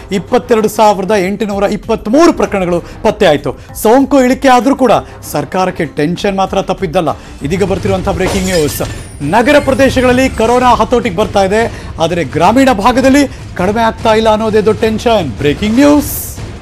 ಇಪ್ಪತ್ತೆರಡು ಸಾವಿರದ ಎಂಟುನೂರ ಇಪ್ಪತ್ತ್ಮೂರು ಪ್ರಕರಣಗಳು ಪತ್ತೆ ಆಯಿತು ಸೋಂಕು ಇಳಿಕೆ ಆದರೂ ಕೂಡ ಸರ್ಕಾರಕ್ಕೆ ಟೆನ್ಷನ್ ಮಾತ್ರ ತಪ್ಪಿದ್ದಲ್ಲ ಇದೀಗ ಬರ್ತಿರುವಂಥ ಬ್ರೇಕಿಂಗ್ ನ್ಯೂಸ್ ನಗರ ಪ್ರದೇಶಗಳಲ್ಲಿ ಕೊರೋನಾ ಹತೋಟಿಗೆ ಬರ್ತಾ ಇದೆ ಆದರೆ ಗ್ರಾಮೀಣ ಭಾಗದಲ್ಲಿ ಕಡಿಮೆ ಆಗ್ತಾ ಇಲ್ಲ ಅನ್ನೋದೇ ದೊಡ್ಡ ಟೆನ್ಷನ್ ಬ್ರೇಕಿಂಗ್ ನ್ಯೂಸ್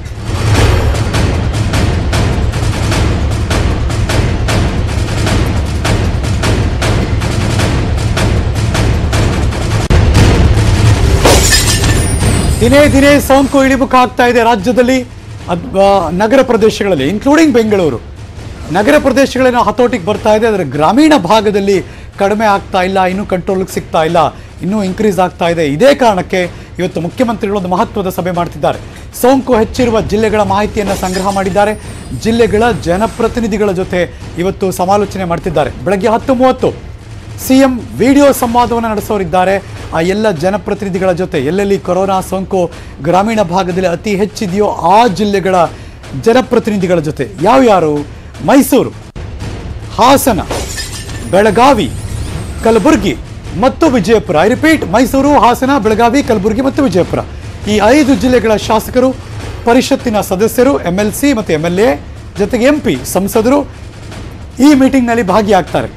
ದಿನೇ ದಿನೇ ಸೋಂಕು ಇಳಿಮುಖ ಆಗ್ತಾ ಇದೆ ರಾಜ್ಯದಲ್ಲಿ ಅದ್- ಆ, ನಗರ ಪ್ರದೇಶಗಳಲ್ಲಿ ಇನ್ಕ್ಲೂಡಿಂಗ್ ಬೆಂಗಳೂರು ನಗರ ಪ್ರದೇಶಗಳೇನೋ ಹತೋಟಿಗೆ ಬರ್ತಾ ಇದೆ ಆದರೆ ಗ್ರಾಮೀಣ ಭಾಗದಲ್ಲಿ ಕಡಿಮೆ ಆಗ್ತಾ ಇಲ್ಲ ಇನ್ನೂ ಕಂಟ್ರೋಲ್ಗೆ ಸಿಗ್ತಾ ಇಲ್ಲ ಇನ್ನೂ ಇನ್ಕ್ರೀಸ್ ಆಗ್ತಾ ಇದೆ ಇದೇ ಕಾರಣಕ್ಕೆ ಇವತ್ತು ಮುಖ್ಯಮಂತ್ರಿಗಳು ಒಂದು ಮಹತ್ವದ ಸಭೆ ಮಾಡ್ತಿದ್ದಾರೆ ಸೋಂಕು ಹೆಚ್ಚಿರುವ ಜಿಲ್ಲೆಗಳ ಮಾಹಿತಿಯನ್ನು ಸಂಗ್ರಹ ಮಾಡಿದ್ದಾರೆ ಜಿಲ್ಲೆಗಳ ಜನಪ್ರತಿನಿಧಿಗಳ ಜೊತೆ ಇವತ್ತು ಸಮಾಲೋಚನೆ ಮಾಡ್ತಿದ್ದಾರೆ ಬೆಳಗ್ಗೆ ಹತ್ತು ಮೂವತ್ತು ಸಿಎಂ ವಿಡಿಯೋ ಸಂವಾದವನ್ನು ನಡೆಸೋರಿದ್ದಾರೆ ಆ ಎಲ್ಲ ಜನಪ್ರತಿನಿಧಿಗಳ ಜೊತೆ ಎಲ್ಲೆಲ್ಲಿ ಕೊರೋನಾ ಸೋಂಕು ಗ್ರಾಮೀಣ ಭಾಗದಲ್ಲಿ ಅತಿ ಹೆಚ್ಚಿದೆಯೋ ಆ ಜಿಲ್ಲೆಗಳ ಜನಪ್ರತಿನಿಧಿಗಳ ಜೊತೆ ಯಾವ್ಯಾರು ಮೈಸೂರು ಹಾಸನ ಬೆಳಗಾವಿ ಕಲಬುರಗಿ ಮತ್ತು ವಿಜಯಪುರ ಐ ರಿಪೀಟ್ ಮೈಸೂರು ಹಾಸನ ಬೆಳಗಾವಿ ಕಲಬುರಗಿ ಮತ್ತು ವಿಜಯಪುರ ಈ ಐದು ಜಿಲ್ಲೆಗಳ ಶಾಸಕರು ಪರಿಷತ್ತಿನ ಸದಸ್ಯರು ಎಂ ಎಲ್ ಸಿ ಮತ್ತು ಎಂ ಎಲ್ ಎ ಜೊತೆಗೆ ಎಂ ಪಿ ಸಂಸದರು ಈ ಮೀಟಿಂಗ್ನಲ್ಲಿ ಭಾಗಿಯಾಗ್ತಾರೆ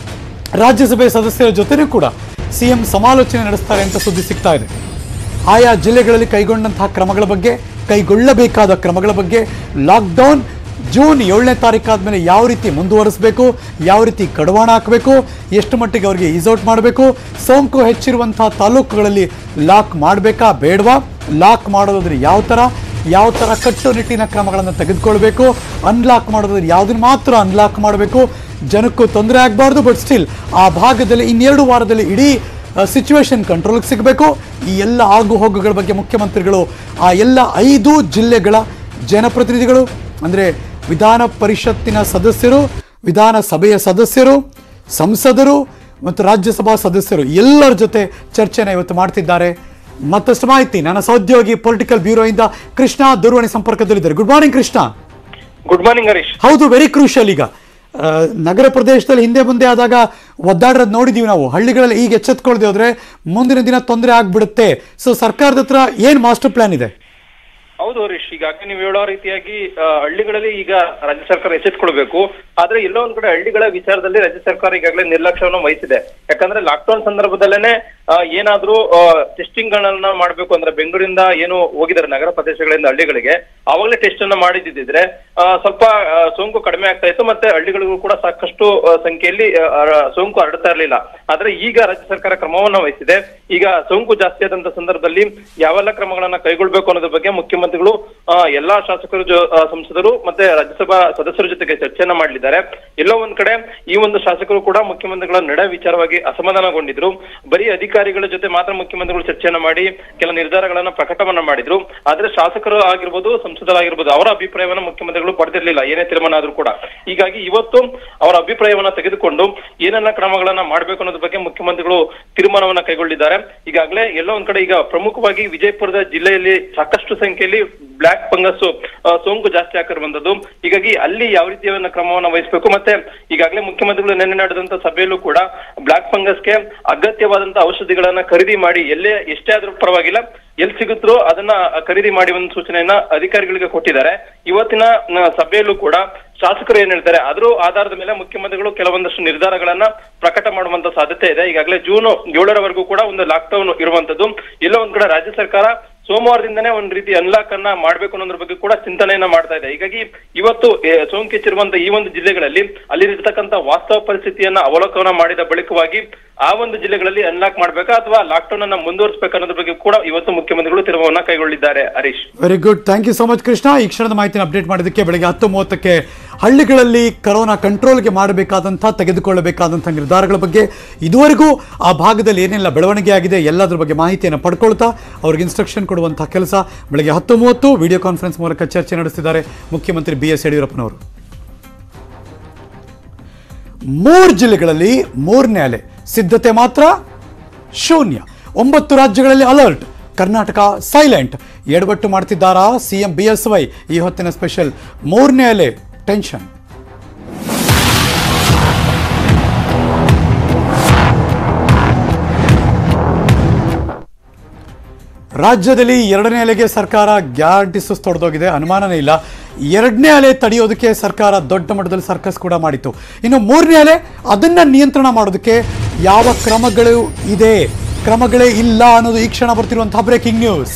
ರಾಜ್ಯಸಭೆ ಸದಸ್ಯರ ಜೊತೆನೂ ಕೂಡ ಸಿಎಂ ಸಮಾಲೋಚನೆ ನಡೆಸ್ತಾರೆ ಅಂತ ಸುದ್ದಿ ಸಿಗ್ತಾ ಇದೆ ಆಯಾ ಜಿಲ್ಲೆಗಳಲ್ಲಿ ಕೈಗೊಂಡಂತಹ ಕ್ರಮಗಳ ಬಗ್ಗೆ ಕೈಗೊಳ್ಳಬೇಕಾದ ಕ್ರಮಗಳ ಬಗ್ಗೆ ಲಾಕ್ಡೌನ್ ಜೂನ್ ಏಳನೇ ತಾರೀಕಾದ್ಮೇಲೆ ಯಾವ ರೀತಿ ಮುಂದುವರಿಸಬೇಕು ಯಾವ ರೀತಿ ಕಡಿವಾಣ ಹಾಕಬೇಕು ಎಷ್ಟು ಮಟ್ಟಿಗೆ ಅವರಿಗೆ ಈಸೌಟ್ ಮಾಡಬೇಕು ಸೋಂಕು ಹೆಚ್ಚಿರುವಂತಹ ತಾಲೂಕುಗಳಲ್ಲಿ ಲಾಕ್ ಮಾಡಬೇಕಾ ಬೇಡವಾ ಲಾಕ್ ಮಾಡೋದಾದ್ರೆ ಯಾವ ಥರ ಯಾವ ಥರ ಕಟ್ಟುನಿಟ್ಟಿನ ಕ್ರಮಗಳನ್ನು ತೆಗೆದುಕೊಳ್ಬೇಕು ಅನ್ಲಾಕ್ ಮಾಡೋದಾದ್ರೆ ಯಾವುದನ್ನು ಮಾತ್ರ ಅನ್ಲಾಕ್ ಮಾಡಬೇಕು ಜನಕ್ಕೂ ತೊಂದರೆ ಆಗಬಾರ್ದು ಬಟ್ ಸ್ಟಿಲ್ ಆ ಭಾಗದಲ್ಲಿ ಇನ್ನೆರಡು ವಾರದಲ್ಲಿ ಇಡೀ ಸಿಚುವೇಶನ್ ಕಂಟ್ರೋಲ್ಗೆ ಸಿಗಬೇಕು ಈ ಎಲ್ಲ ಆಗು ಹೋಗುಗಳ ಬಗ್ಗೆ ಮುಖ್ಯಮಂತ್ರಿಗಳು ಆ ಎಲ್ಲ ಐದು ಜಿಲ್ಲೆಗಳ ಜನಪ್ರತಿನಿಧಿಗಳು ಅಂದರೆ ವಿಧಾನ ಪರಿಷತ್ತಿನ ಸದಸ್ಯರು ವಿಧಾನಸಭೆಯ ಸದಸ್ಯರು ಸಂಸದರು ಮತ್ತು ರಾಜ್ಯಸಭಾ ಸದಸ್ಯರು ಎಲ್ಲರ ಜೊತೆ ಚರ್ಚೆನ ಇವತ್ತು ಮಾಡ್ತಿದ್ದಾರೆ ಮತ್ತಷ್ಟು ಮಾಹಿತಿ ನನ್ನ ಸಹೋದ್ಯೋಗಿ ಪೊಲಿಟಿಕಲ್ ಬ್ಯೂರೋಯಿಂದ ಕೃಷ್ಣ ದೂರವಾಣಿ ಸಂಪರ್ಕದಲ್ಲಿದ್ದಾರೆ good morning Krishna good morning Harish ಹೌದು ವೆರಿ ಕ್ರೂಷಲ್ ಈಗ ಆ, ನಗರ ಪ್ರದೇಶದಲ್ಲಿ ಹಿಂದೆ ಮುಂದೆ ಆದಾಗ ಒದ್ದಾಡೋದು ನೋಡಿದೀವಿ ನಾವು ಹಳ್ಳಿಗಳಲ್ಲಿ ಈಗ ಎಚ್ಚೆತ್ಕೊಳ್ದೆ ಹೋದ್ರೆ ಮುಂದಿನ ದಿನ ತೊಂದರೆ ಆಗ್ಬಿಡುತ್ತೆ ಸೊ ಸರ್ಕಾರದ ಹತ್ರ ಏನ್ ಮಾಸ್ಟರ್ ಪ್ಲಾನ್ ಇದೆ ಹೌದು ಹರೀಶ್ ಈಗಾಗಲೇ ನೀವು ಹೇಳೋ ರೀತಿಯಾಗಿ ಆ, ಹಳ್ಳಿಗಳಲ್ಲಿ ಈಗ ರಾಜ್ಯ ಸರ್ಕಾರ ಎಚ್ಚೆತ್ಕೊಳ್ಬೇಕು ಆದ್ರೆ ಎಲ್ಲೋ ಒಂದ್ ಕಡೆ ಹಳ್ಳಿಗಳ ವಿಚಾರದಲ್ಲಿ ರಾಜ್ಯ ಸರ್ಕಾರ ಈಗಾಗಲೇ ನಿರ್ಲಕ್ಷ್ಯವನ್ನು ವಹಿಸಿದೆ ಯಾಕಂದ್ರೆ ಲಾಕ್ಡೌನ್ ಸಂದರ್ಭದಲ್ಲೇನೆ ಆ, ಏನಾದ್ರೂ ಟೆಸ್ಟಿಂಗ್ ಗಳನ್ನ ಮಾಡ್ಬೇಕು ಅಂದ್ರೆ ಬೆಂಗಳೂರಿಂದ ಏನು ಹೋಗಿದ್ದಾರೆ ನಗರ ಪ್ರದೇಶಗಳಿಂದ ಹಳ್ಳಿಗಳಿಗೆ ಅವಾಗಲೇ ಟೆಸ್ಟ್ ಅನ್ನ ಮಾಡಿದ್ದಿದ್ರೆ ಆ, ಸ್ವಲ್ಪ ಆ, ಸೋಂಕು ಕಡಿಮೆ ಆಗ್ತಾ ಇತ್ತು ಮತ್ತೆ ಹಳ್ಳಿಗಳಿಗೂ ಕೂಡ ಸಾಕಷ್ಟು ಆ, ಸಂಖ್ಯೆಯಲ್ಲಿ ಆ, ಆ, ಸೋಂಕು ಹರಡ್ತಾ ಇರಲಿಲ್ಲ ಆದ್ರೆ ಈಗ ರಾಜ್ಯ ಸರ್ಕಾರ ಕ್ರಮವನ್ನ ವಹಿಸಿದೆ ಈಗ ಸೋಂಕು ಜಾಸ್ತಿ ಆದಂತ ಸಂದರ್ಭದಲ್ಲಿ ಯಾವೆಲ್ಲ ಕ್ರಮಗಳನ್ನ ಕೈಗೊಳ್ಬೇಕು ಅನ್ನೋದ್ರ ಬಗ್ಗೆ ಮುಖ್ಯಮಂತ್ರಿಗಳು ಆ, ಎಲ್ಲಾ ಶಾಸಕರು ಜೊ- ಆ, ಸಂಸದರು ಮತ್ತೆ ರಾಜ್ಯಸಭಾ ಸದಸ್ಯರ ಜೊತೆಗೆ ಚರ್ಚೆಯನ್ನ ಮಾಡಲಿದ್ದಾರೆ ಎಲ್ಲೋ ಒಂದ್ ಕಡೆ ಈ ಒಂದು ಶಾಸಕರು ಕೂಡ ಮುಖ್ಯಮಂತ್ರಿಗಳ ನಡೆ ವಿಚಾರವಾಗಿ ಅಸಮಾಧಾನಗೊಂಡಿದ್ರು ಬರೀ ಅಧಿಕಾರಿಗಳ ಜೊತೆ ಮಾತ್ರ ಮುಖ್ಯಮಂತ್ರಿಗಳು ಚರ್ಚೆಯನ್ನ ಮಾಡಿ ಕೆಲ ನಿರ್ಧಾರಗಳನ್ನ ಪ್ರಕಟವನ್ನ ಮಾಡಿದ್ರು ಆದ್ರೆ ಶಾಸಕರು ಆಗಿರ್ಬೋದು ಸಂಸದರಾಗಿರ್ಬೋದು ಅವರ ಅಭಿಪ್ರಾಯವನ್ನ ಮುಖ್ಯಮಂತ್ರಿಗಳು ಪಡೆದಿರ್ಲಿಲ್ಲ ಏನೇ ತೀರ್ಮಾನ ಆದ್ರೂ ಕೂಡ ಹೀಗಾಗಿ ಇವತ್ತು ಅವರ ಅಭಿಪ್ರಾಯವನ್ನ ತೆಗೆದುಕೊಂಡು ಏನೆಲ್ಲ ಕ್ರಮಗಳನ್ನ ಮಾಡ್ಬೇಕು ಅನ್ನೋದ್ರ ಬಗ್ಗೆ ಮುಖ್ಯಮಂತ್ರಿಗಳು ತೀರ್ಮಾನವನ್ನ ಕೈಗೊಂಡಿದ್ದಾರೆ ಈಗಾಗಲೇ ಎಲ್ಲೋ ಒಂದ್ ಕಡೆ ಈಗ ಪ್ರಮುಖವಾಗಿ ವಿಜಯಪುರದ ಜಿಲ್ಲೆಯಲ್ಲಿ ಸಾಕಷ್ಟು ಸಂಖ್ಯೆಯಲ್ಲಿ ಬ್ಲಾಕ್ ಫಂಗಸ್ ಸೋಂಕು ಜಾಸ್ತಿ ಆಗಿರುವಂತದ್ದು ಹೀಗಾಗಿ ಅಲ್ಲಿ ಯಾವ ರೀತಿಯ ಕ್ರಮವನ್ನ ವಹಿಸಬೇಕು ಮತ್ತೆ ಈಗಾಗಲೇ ಮುಖ್ಯಮಂತ್ರಿಗಳು ನಿನ್ನೆ ನಡೆದಂತ ಸಭೆಯಲ್ಲೂ ಕೂಡ ಬ್ಲಾಕ್ ಫಂಗಸ್ಗೆ ಅಗತ್ಯವಾದಂತ ಔಷಧಿಗಳನ್ನ ಖರೀದಿ ಮಾಡಿ ಎಲ್ಲೇ ಎಷ್ಟೇ ಆದ್ರೂ ಪರವಾಗಿಲ್ಲ ಎಲ್ಲಿ ಸಿಗುತ್ತೋ ಅದನ್ನ ಖರೀದಿ ಮಾಡಿ ಒಂದು ಸೂಚನೆಯನ್ನ ಅಧಿಕಾರಿಗಳಿಗೆ ಕೊಟ್ಟಿದ್ದಾರೆ ಇವತ್ತಿನ ನ, ಸಭೆಯಲ್ಲೂ ಕೂಡ ಶಾಸಕರು ಏನ್ ಹೇಳ್ತಾರೆ ಅದ್ರ ಆಧಾರದ ಮೇಲೆ ಮುಖ್ಯಮಂತ್ರಿಗಳು ಕೆಲವೊಂದಷ್ಟು ನಿರ್ಧಾರಗಳನ್ನ ಪ್ರಕಟ ಮಾಡುವಂತ ಸಾಧ್ಯತೆ ಇದೆ ಈಗಾಗಲೇ ಜೂನ್ ಏಳರವರೆಗೂ ಕೂಡ ಒಂದು ಲಾಕ್ಡೌನ್ ಇರುವಂತದ್ದು ಎಲ್ಲೋ ಒಂದ್ ಕಡೆ ರಾಜ್ಯ ಸರ್ಕಾರ ಸೋಮವಾರದಿಂದನೇ ಒಂದ್ ರೀತಿ ಅನ್ಲಾಕ್ ಅನ್ನ ಮಾಡ್ಬೇಕು ಅನ್ನೋದ್ರ ಬಗ್ಗೆ ಕೂಡ ಚಿಂತನೆಯನ್ನ ಮಾಡ್ತಾ ಇದೆ ಹೀಗಾಗಿ ಇವತ್ತು ಏ, ಸೋಂಕು ಹೆಚ್ಚಿರುವಂತ ಈ ಒಂದು ಜಿಲ್ಲೆಗಳಲ್ಲಿ ಅಲ್ಲಿರ್ತಕ್ಕಂಥ ವಾಸ್ತವ ಪರಿಸ್ಥಿತಿಯನ್ನ ಅವಲೋಕನ ಮಾಡಿದ ಬಳಿಕವಾಗಿ ಆ ಒಂದು ಜಿಲ್ಲೆಗಳಲ್ಲಿ ಅನ್ಲಾಕ್ ಮಾಡ್ಬೇಕಾ ಅಥವಾ ಲಾಕ್ಡೌನ್ ಅನ್ನ ಮುಂದುವರಿಸಬೇಕು ಅನ್ನೋದ್ರ ಬಗ್ಗೆ ಕೂಡ ಇವತ್ತು ಮುಖ್ಯಮಂತ್ರಿಗಳು ತೀರ್ಮಾನವನ್ನ ಕೈಗೊಂಡಿದ್ದಾರೆ Harish very good thank you so much Krishna ಈ ಕ್ಷಣದ ಮಾಹಿತಿನ ಅಪ್ಡೇಟ್ ಮಾಡೋದಕ್ಕೆ ಬೆಳಗ್ಗೆ ಹತ್ತು ಮೂವತ್ತಕ್ಕೆ ಹಳ್ಳಿಗಳಲ್ಲಿ ಕರೋನಾ ಕಂಟ್ರೋಲ್ಗೆ ಮಾಡಬೇಕಾದಂಥ ತೆಗೆದುಕೊಳ್ಳಬೇಕಾದಂಥ ನಿರ್ಧಾರಗಳ ಬಗ್ಗೆ ಇದುವರೆಗೂ ಆ ಭಾಗದಲ್ಲಿ ಏನೆಲ್ಲ ಬೆಳವಣಿಗೆ ಆಗಿದೆ ಎಲ್ಲದರ ಬಗ್ಗೆ ಮಾಹಿತಿಯನ್ನು ಪಡ್ಕೊಳ್ತಾ ಅವ್ರಿಗೆ ಇನ್ಸ್ಟ್ರಕ್ಷನ್ ಕೊಡುವಂಥ ಕೆಲಸ ಬೆಳಗ್ಗೆ ಹತ್ತು ಮೂವತ್ತು ವಿಡಿಯೋ ಕಾನ್ಫರೆನ್ಸ್ ಮೂಲಕ ಚರ್ಚೆ ನಡೆಸಿದ್ದಾರೆ ಮುಖ್ಯಮಂತ್ರಿ ಬಿ ಎಸ್ ಯಡಿಯೂರಪ್ಪನವರು ಮೂರು ಜಿಲ್ಲೆಗಳಲ್ಲಿ ಮೂರನೇ ಅಲೆ ಸಿದ್ಧತೆ ಮಾತ್ರ ಶೂನ್ಯ ಒಂಬತ್ತು ರಾಜ್ಯಗಳಲ್ಲಿ ಅಲರ್ಟ್ ಕರ್ನಾಟಕ ಸೈಲೆಂಟ್ ಎಡವಟ್ಟು ಮಾಡ್ತಿದ್ದಾರಾ ಸಿಎಂ ಬಿ ಎಸ್ ವೈ ಈ ಹೊತ್ತಿನ ಸ್ಪೆಷಲ್ ಮೂರನೇ ಅಲೆ ಟೆನ್ಷನ್ ರಾಜ್ಯದಲ್ಲಿ ಎರಡನೇ ಅಲೆಗೆ ಸರ್ಕಾರ ಗ್ಯಾರಂಟಿ ಸುಸ್ತು ತೊಡೆದೋಗಿದೆ ಅನುಮಾನನೇ ಇಲ್ಲ ಎರಡನೇ ಅಲೆ ತಡೆಯೋದಕ್ಕೆ ಸರ್ಕಾರ ದೊಡ್ಡ ಮಟ್ಟದಲ್ಲಿ ಸರ್ಕಸ್ ಕೂಡ ಮಾಡಿತ್ತು ಇನ್ನು ಮೂರನೇ ಅಲೆ ಅದನ್ನ ನಿಯಂತ್ರಣ ಮಾಡೋದಕ್ಕೆ ಯಾವ ಕ್ರಮಗಳು ಇದೆ ಕ್ರಮಗಳೇ ಇಲ್ಲ ಅನ್ನೋದು ಈ ಕ್ಷಣ ಬರ್ತಿರುವಂತಹ ಬ್ರೇಕಿಂಗ್ ನ್ಯೂಸ್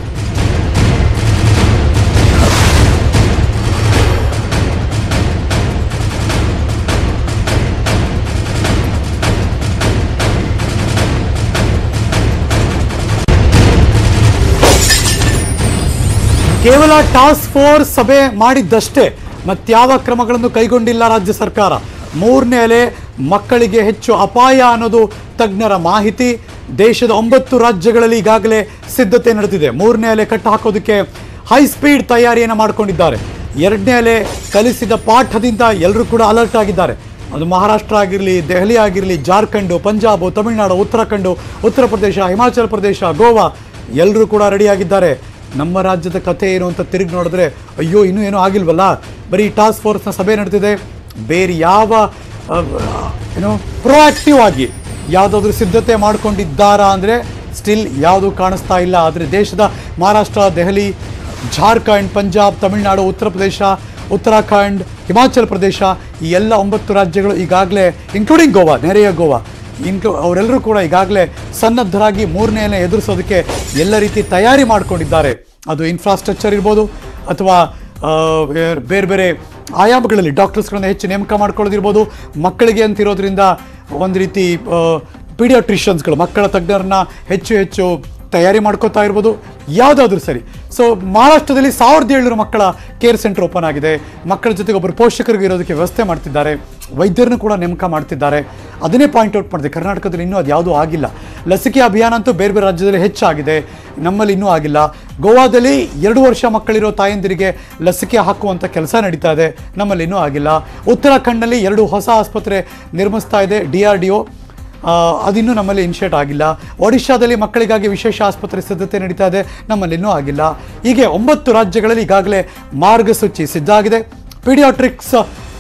ಕೇವಲ ಟಾಸ್ಕ್ ಫೋರ್ಸ್ ಸಭೆ ಮಾಡಿದ್ದಷ್ಟೇ ಮತ್ಯಾವ ಕ್ರಮಗಳನ್ನು ಕೈಗೊಂಡಿಲ್ಲ ರಾಜ್ಯ ಸರ್ಕಾರ ಮೂರನೇ ಅಲೆ ಮಕ್ಕಳಿಗೆ ಹೆಚ್ಚು ಅಪಾಯ ಅನ್ನೋದು ತಜ್ಞರ ಮಾಹಿತಿ ದೇಶದ ಒಂಬತ್ತು ರಾಜ್ಯಗಳಲ್ಲಿ ಈಗಾಗಲೇ ಸಿದ್ಧತೆ ನಡೆದಿದೆ ಮೂರನೇ ಅಲೆ ಕಟ್ಟು ಹಾಕೋದಕ್ಕೆ ಹೈ ಸ್ಪೀಡ್ ತಯಾರಿಯನ್ನು ಮಾಡಿಕೊಂಡಿದ್ದಾರೆ ಎರಡನೇ ಅಲೆ ಕಲಿಸಿದ ಪಾಠದಿಂದ ಎಲ್ಲರೂ ಕೂಡ ಅಲರ್ಟ್ ಆಗಿದ್ದಾರೆ ಅದು ಮಹಾರಾಷ್ಟ್ರ ಆಗಿರಲಿ ದೆಹಲಿ ಆಗಿರಲಿ ಜಾರ್ಖಂಡು ಪಂಜಾಬ್ ತಮಿಳುನಾಡು ಉತ್ತರಾಖಂಡು ಉತ್ತರ ಪ್ರದೇಶ ಹಿಮಾಚಲ ಪ್ರದೇಶ ಗೋವಾ ಎಲ್ಲರೂ ಕೂಡ ರೆಡಿಯಾಗಿದ್ದಾರೆ ನಮ್ಮ ರಾಜ್ಯದ ಕಥೆ ಏನು ಅಂತ ತಿರುಗಿ ನೋಡಿದ್ರೆ ಅಯ್ಯೋ ಇನ್ನೂ ಏನೂ ಆಗಿಲ್ವಲ್ಲ ಬರೀ ಟಾಸ್ಕ್ ಫೋರ್ಸ್ನ ಸಭೆ ನಡೆದಿದೆ ಬೇರೆ ಯಾವ ಆ, ಏನು ಪ್ರೊಆಕ್ಟಿವ್ ಆಗಿ ಯಾವುದಾದ್ರೂ ಸಿದ್ಧತೆ ಮಾಡ್ಕೊಂಡಿದ್ದಾರಾ ಅಂದರೆ ಸ್ಟಿಲ್ ಯಾವುದೂ ಕಾಣಿಸ್ತಾ ಇಲ್ಲ ಆದರೆ ದೇಶದ ಮಹಾರಾಷ್ಟ್ರ ದೆಹಲಿ ಜಾರ್ಖಂಡ್ ಪಂಜಾಬ್ ತಮಿಳುನಾಡು ಉತ್ತರ ಪ್ರದೇಶ ಉತ್ತರಾಖಂಡ್ ಹಿಮಾಚಲ ಪ್ರದೇಶ ಈ ಎಲ್ಲ ಒಂಬತ್ತು ರಾಜ್ಯಗಳು ಈಗಾಗಲೇ ಇನ್ಕ್ಲೂಡಿಂಗ್ ಗೋವಾ ನೆರೆಯ ಗೋವಾ ಇನ್ಕ್ಲೂ ಅವರೆಲ್ಲರೂ ಕೂಡ ಈಗಾಗಲೇ ಸನ್ನದ್ಧರಾಗಿ ಮೂರನೆಯನ್ನ ಎದುರಿಸೋದಕ್ಕೆ ಎಲ್ಲ ರೀತಿ ತಯಾರಿ ಮಾಡಿಕೊಂಡಿದ್ದಾರೆ ಅದು ಇನ್ಫ್ರಾಸ್ಟ್ರಕ್ಚರ್ ಇರ್ಬೋದು ಅಥವಾ ಆ, ಬೇರ್- ಬೇರೆ ಬೇರೆ ಆಯಾಮಗಳಲ್ಲಿ ಡಾಕ್ಟರ್ಸ್ಗಳನ್ನ ಹೆಚ್ಚು ನೇಮಕ ಮಾಡ್ಕೊಳ್ಳೋದಿರ್ಬೋದು ಮಕ್ಕಳಿಗೆ ಅಂತಿರೋದ್ರಿಂದ ಒಂದು ರೀತಿ ಪೀಡಿಯಾಟ್ರಿಷಿಯನ್ಸ್ಗಳು ಮಕ್ಕಳ ತಜ್ಞರನ್ನ ಹೆಚ್ಚು ಹೆಚ್ಚು ತಯಾರಿ ಮಾಡ್ಕೋತಾ ಇರ್ಬೋದು ಯಾವುದಾದ್ರೂ ಸರಿ ಸೊ ಮಹಾರಾಷ್ಟ್ರದಲ್ಲಿ ಸಾವಿರದ ಏಳ್ನೂರು ಮಕ್ಕಳ ಕೇರ್ ಸೆಂಟರ್ ಓಪನ್ ಆಗಿದೆ ಮಕ್ಕಳ ಜೊತೆಗೆ ಒಬ್ಬರು ಪೋಷಕರಿಗೆ ಇರೋದಕ್ಕೆ ವ್ಯವಸ್ಥೆ ಮಾಡ್ತಿದ್ದಾರೆ ವೈದ್ಯರನ್ನು ಕೂಡ ನೇಮಕ ಮಾಡ್ತಿದ್ದಾರೆ ಅದನ್ನೇ ಪಾಯಿಂಟ್ ಔಟ್ ಮಾಡಿದೆ ಕರ್ನಾಟಕದಲ್ಲಿ ಇನ್ನೂ ಅದು ಯಾವುದೂ ಆಗಿಲ್ಲ ಲಸಿಕೆ ಅಭಿಯಾನ ಅಂತೂ ಬೇರೆ ಬೇರೆ ರಾಜ್ಯದಲ್ಲಿ ಹೆಚ್ಚಾಗಿದೆ ನಮ್ಮಲ್ಲಿ ಇನ್ನೂ ಆಗಿಲ್ಲ ಗೋವಾದಲ್ಲಿ ಎರಡು ವರ್ಷ ಮಕ್ಕಳಿರೋ ತಾಯಂದಿರಿಗೆ ಲಸಿಕೆ ಹಾಕುವಂಥ ಕೆಲಸ ನಡೀತಾ ಇದೆ ನಮ್ಮಲ್ಲಿ ಇನ್ನೂ ಆಗಿಲ್ಲ ಉತ್ತರಾಖಂಡ್ನಲ್ಲಿ ಎರಡು ಹೊಸ ಆಸ್ಪತ್ರೆ ನಿರ್ಮಿಸ್ತಾ ಇದೆ ಡಿ ಆರ್ ಡಿ ಒ ಆ, ಅದಿನ್ನೂ ನಮ್ಮಲ್ಲಿ ಇನಿಷಿಯೇಟ್ ಆಗಿಲ್ಲ ಒಡಿಶಾದಲ್ಲಿ ಮಕ್ಕಳಿಗಾಗಿ ವಿಶೇಷ ಆಸ್ಪತ್ರೆ ಸಿದ್ಧತೆ ನಡೀತಾ ಇದೆ ನಮ್ಮಲ್ಲಿ ಇನ್ನೂ ಆಗಿಲ್ಲ ಹೀಗೆ ಒಂಬತ್ತು ರಾಜ್ಯಗಳಲ್ಲಿ ಈಗಾಗಲೇ ಮಾರ್ಗಸೂಚಿ ಸಿದ್ಧ ಆಗಿದೆ ಪೀಡಿಯಾಟ್ರಿಕ್ಸ್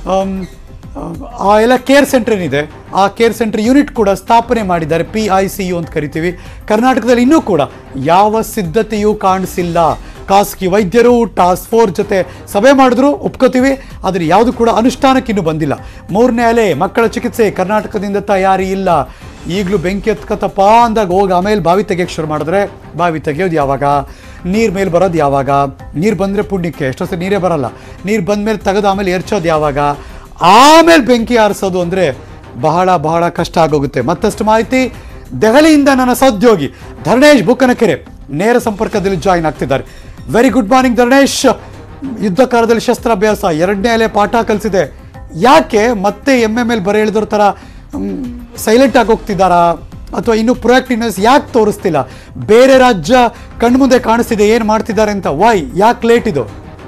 ಆ ಎಲ್ಲ ಕೇರ್ ಸೆಂಟರ್ ಏನಿದೆ ಆ ಕೇರ್ ಸೆಂಟರ್ ಯೂನಿಟ್ ಕೂಡ ಸ್ಥಾಪನೆ ಮಾಡಿದ್ದಾರೆ ಪಿ ಐ ಸಿ ಯು ಅಂತ ಕರಿತೀವಿ ಕರ್ನಾಟಕದಲ್ಲಿ ಇನ್ನೂ ಕೂಡ ಯಾವ ಸಿದ್ಧತೆಯೂ ಕಾಣಿಸಿಲ್ಲ ಖಾಸಗಿ ವೈದ್ಯರು ಟಾಸ್ಕ್ ಫೋರ್ಸ್ ಜೊತೆ ಸಭೆ ಮಾಡಿದ್ರು ಒಪ್ಕೋತೀವಿ ಆದರೆ ಯಾವುದು ಕೂಡ ಅನುಷ್ಠಾನಕ್ಕೆ ಇನ್ನೂ ಬಂದಿಲ್ಲ ಮೂರನೇ ಅಲೆ ಮಕ್ಕಳ ಚಿಕಿತ್ಸೆ ಕರ್ನಾಟಕದಿಂದ ತಯಾರಿ ಇಲ್ಲ ಈಗಲೂ ಬೆಂಕಿ ಎತ್ಕತ್ತಪ್ಪ ಅಂದಾಗ ಹೋಗಿ ಆಮೇಲೆ ಬಾವಿ ತೆಗಿಯಕ್ಕೆ ಶುರು ಮಾಡಿದ್ರೆ ಬಾವಿ ತೆಗೆಯೋದು ಯಾವಾಗ ನೀರು ಮೇಲೆ ಬರೋದು ಯಾವಾಗ ನೀರು ಬಂದರೆ ಪುಣ್ಯಕ್ಕೆ ಎಷ್ಟೋ ಸರಿ ನೀರೇ ಬರಲ್ಲ ನೀರು ಬಂದ ಮೇಲೆ ತೆಗೆದು ಆಮೇಲೆ ಎರ್ಚೋದು ಯಾವಾಗ ಆಮೇಲೆ ಬೆಂಕಿ ಆರಿಸೋದು ಅಂದರೆ ಬಹಳ ಬಹಳ ಕಷ್ಟ ಆಗೋಗುತ್ತೆ ಮತ್ತಷ್ಟು ಮಾಹಿತಿ ದೆಹಲಿಯಿಂದ ನನ್ನ ಸಹೋದ್ಯೋಗಿ ಧರ್ಣೇಶ್ ಬುಕ್ಕನಕೆರೆ ನೇರ ಸಂಪರ್ಕದಲ್ಲಿ ಜಾಯಿನ್ ಆಗ್ತಿದ್ದಾರೆ ವೆರಿ ಗುಡ್ ಮಾರ್ನಿಂಗ್ ಧರ್ಣೇಶ್ ಯುದ್ಧ ಕಾಲದಲ್ಲಿ ಶಸ್ತ್ರಾಭ್ಯಾಸ ಎರಡನೇ ಅಲೆ ಪಾಠ ಕಲಿಸಿದೆ ಯಾಕೆ ಮತ್ತೆ ಎಮ್ ಎಮ್ ಎಲ್ ಬರ ಹೇಳಿದ್ರ ಥರ ಸೈಲೆಂಟ್ ಆಗಿ ಹೋಗ್ತಿದ್ದಾರಾ ಅಥವಾ ಇನ್ನೂ ಪ್ರೊಯಾಕ್ಟಿವ್ನೆಸ್ ಯಾಕೆ ತೋರಿಸ್ತಿಲ್ಲ ಬೇರೆ ರಾಜ್ಯ ಕಣ್ಮುಂದೆ ಕಾಣಿಸ್ತಿದೆ ಏನು ಮಾಡ್ತಿದ್ದಾರೆ ಅಂತ ವೈ ಯಾಕೆ ಲೇಟ್ ಇದು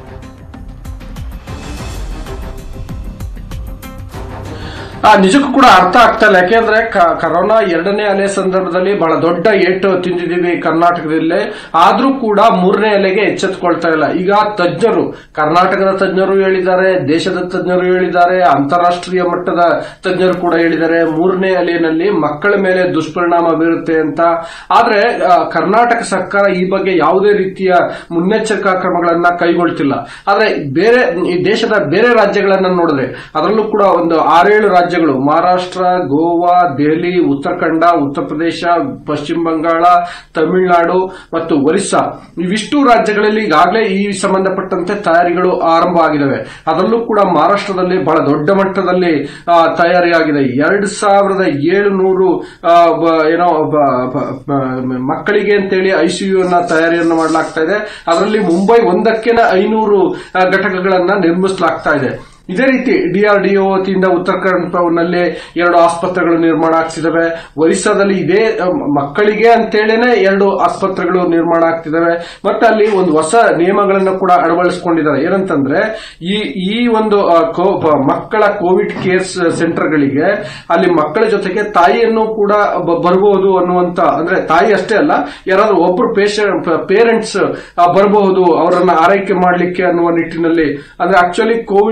ಆ, ನಿಜಕ್ಕೂ ಕೂಡ ಅರ್ಥ ಆಗ್ತಾ ಇಲ್ಲ ಯಾಕೆಂದ್ರೆ ಕ- ಕರೋನಾ ಎರಡನೇ ಅಲೆ ಸಂದರ್ಭದಲ್ಲಿ ಬಹಳ ದೊಡ್ಡ ಏಟು ತಿಂದಿದ್ದೀವಿ ಕರ್ನಾಟಕದಲ್ಲೇ ಆದ್ರೂ ಕೂಡ ಮೂರನೇ ಅಲೆಗೆ ಎಚ್ಚೆತ್ಕೊಳ್ತಾ ಇಲ್ಲ ಈಗ ತಜ್ಞರು ಕರ್ನಾಟಕದ ತಜ್ಞರು ಹೇಳಿದ್ದಾರೆ ದೇಶದ ತಜ್ಞರು ಹೇಳಿದ್ದಾರೆ ಅಂತಾರಾಷ್ಟ್ರೀಯ ಮಟ್ಟದ ತಜ್ಞರು ಕೂಡ ಹೇಳಿದ್ದಾರೆ ಮೂರನೇ ಅಲೆಯಲ್ಲಿ ಮಕ್ಕಳ ಮೇಲೆ ದುಷ್ಪರಿಣಾಮ ಬೀರುತ್ತೆ ಅಂತ ಆದ್ರೆ ಆ, ಕರ್ನಾಟಕ ಸರ್ಕಾರ ಈ ಬಗ್ಗೆ ಯಾವುದೇ ರೀತಿಯ ಮುನ್ನೆಚ್ಚರಿಕಾ ಕ್ರಮಗಳನ್ನ ಕೈಗೊಳ್ತಿಲ್ಲ ಆದ್ರೆ ಬೇರೆ ಈ ದೇಶದ ಬೇರೆ ರಾಜ್ಯಗಳನ್ನ ನೋಡಿದ್ರೆ ಅದರಲ್ಲೂ ಕೂಡ ಒಂದು ಆರೇಳು ರಾಜ್ಯಗಳು ಮಹಾರಾಷ್ಟ್ರ ಗೋವಾ ದೆಹಲಿ ಉತ್ತರಾಖಂಡ ಉತ್ತರ ಪ್ರದೇಶ ಪಶ್ಚಿಮ ಬಂಗಾಳ ತಮಿಳುನಾಡು ಮತ್ತು ಒರಿಸ್ಸಾ ಇವಿಷ್ಟು ರಾಜ್ಯಗಳಲ್ಲಿ ಈಗಾಗಲೇ ಈ ಸಂಬಂಧಪಟ್ಟಂತೆ ತಯಾರಿಗಳು ಆರಂಭ ಆಗಿದವೆ ಅದರಲ್ಲೂ ಕೂಡ ಮಹಾರಾಷ್ಟ್ರದಲ್ಲಿ ಬಹಳ ದೊಡ್ಡ ಮಟ್ಟದಲ್ಲಿ ಆ, ತಯಾರಿಯಾಗಿದೆ ಎರಡು ಸಾವಿರದ ಏಳುನೂರು ಆ, ಬ- ಏನೋ ಬ- ಬ- ಬ- ಮಕ್ಕಳಿಗೆ ಅಂತೇಳಿ ಐಸಿಯು ಅನ್ನ ತಯಾರಿಯನ್ನು ಮಾಡಲಾಗ್ತಾ ಇದೆ ಅದರಲ್ಲಿ ಮುಂಬೈ ಒಂದಕ್ಕೆನ ಐನೂರು ಆ, ಘಟಕಗಳನ್ನ ನಿರ್ಮಿಸಲಾಗ್ತಾ ಇದೆ ಇದೇ ರೀತಿ ಡಿಆರ್ಡಿಒ ವತಿಯಿಂದ ಉತ್ತರಾಖಂಡ್ನಲ್ಲಿ ಎರಡು ಆಸ್ಪತ್ರೆಗಳು ನಿರ್ಮಾಣ ಆಗ್ತಿದ್ದಾವೆ ಒರಿಸ್ಸಾದಲ್ಲಿ ಇದೇ ಅ, ಮಕ್ಕಳಿಗೆ ಅಂತೇಳಿನೇ ಎರಡು ಆಸ್ಪತ್ರೆಗಳು ನಿರ್ಮಾಣ ಆಗ್ತಿದ್ದಾವೆ ಮತ್ತೆ ಅಲ್ಲಿ ಒಂದು ಹೊಸ ನಿಯಮಗಳನ್ನು ಕೂಡ ಅಳವಡಿಸಿಕೊಂಡಿದ್ದಾರೆ ಏನಂತಂದ್ರೆ ಈ ಈ ಒಂದು ಆ, ಕೋ- ಬ- ಮಕ್ಕಳ ಕೋವಿಡ್ ಕೇರ್ ಸೆಂಟರ್ಗಳಿಗೆ ಅಲ್ಲಿ ಮಕ್ಕಳ ಜೊತೆಗೆ ತಾಯಿಯನ್ನು ಕೂಡ ಬ- ಬರಬಹುದು ಅನ್ನುವಂತ ಅಂದ್ರೆ ತಾಯಿ ಅಷ್ಟೇ ಅಲ್ಲ ಯಾರಾದ್ರೂ ಒಬ್ರು ಪೇಷಂಟ್ ಪೇರೆಂಟ್ಸ್ ಬರಬಹುದು ಅವರನ್ನ ಆರೈಕೆ ಮಾಡಲಿಕ್ಕೆ ಅನ್ನುವ ನಿಟ್ಟಿನಲ್ಲಿ ಅಂದ್ರೆ ಆಕ್ಚುಲಿ ಕೋವಿಡ್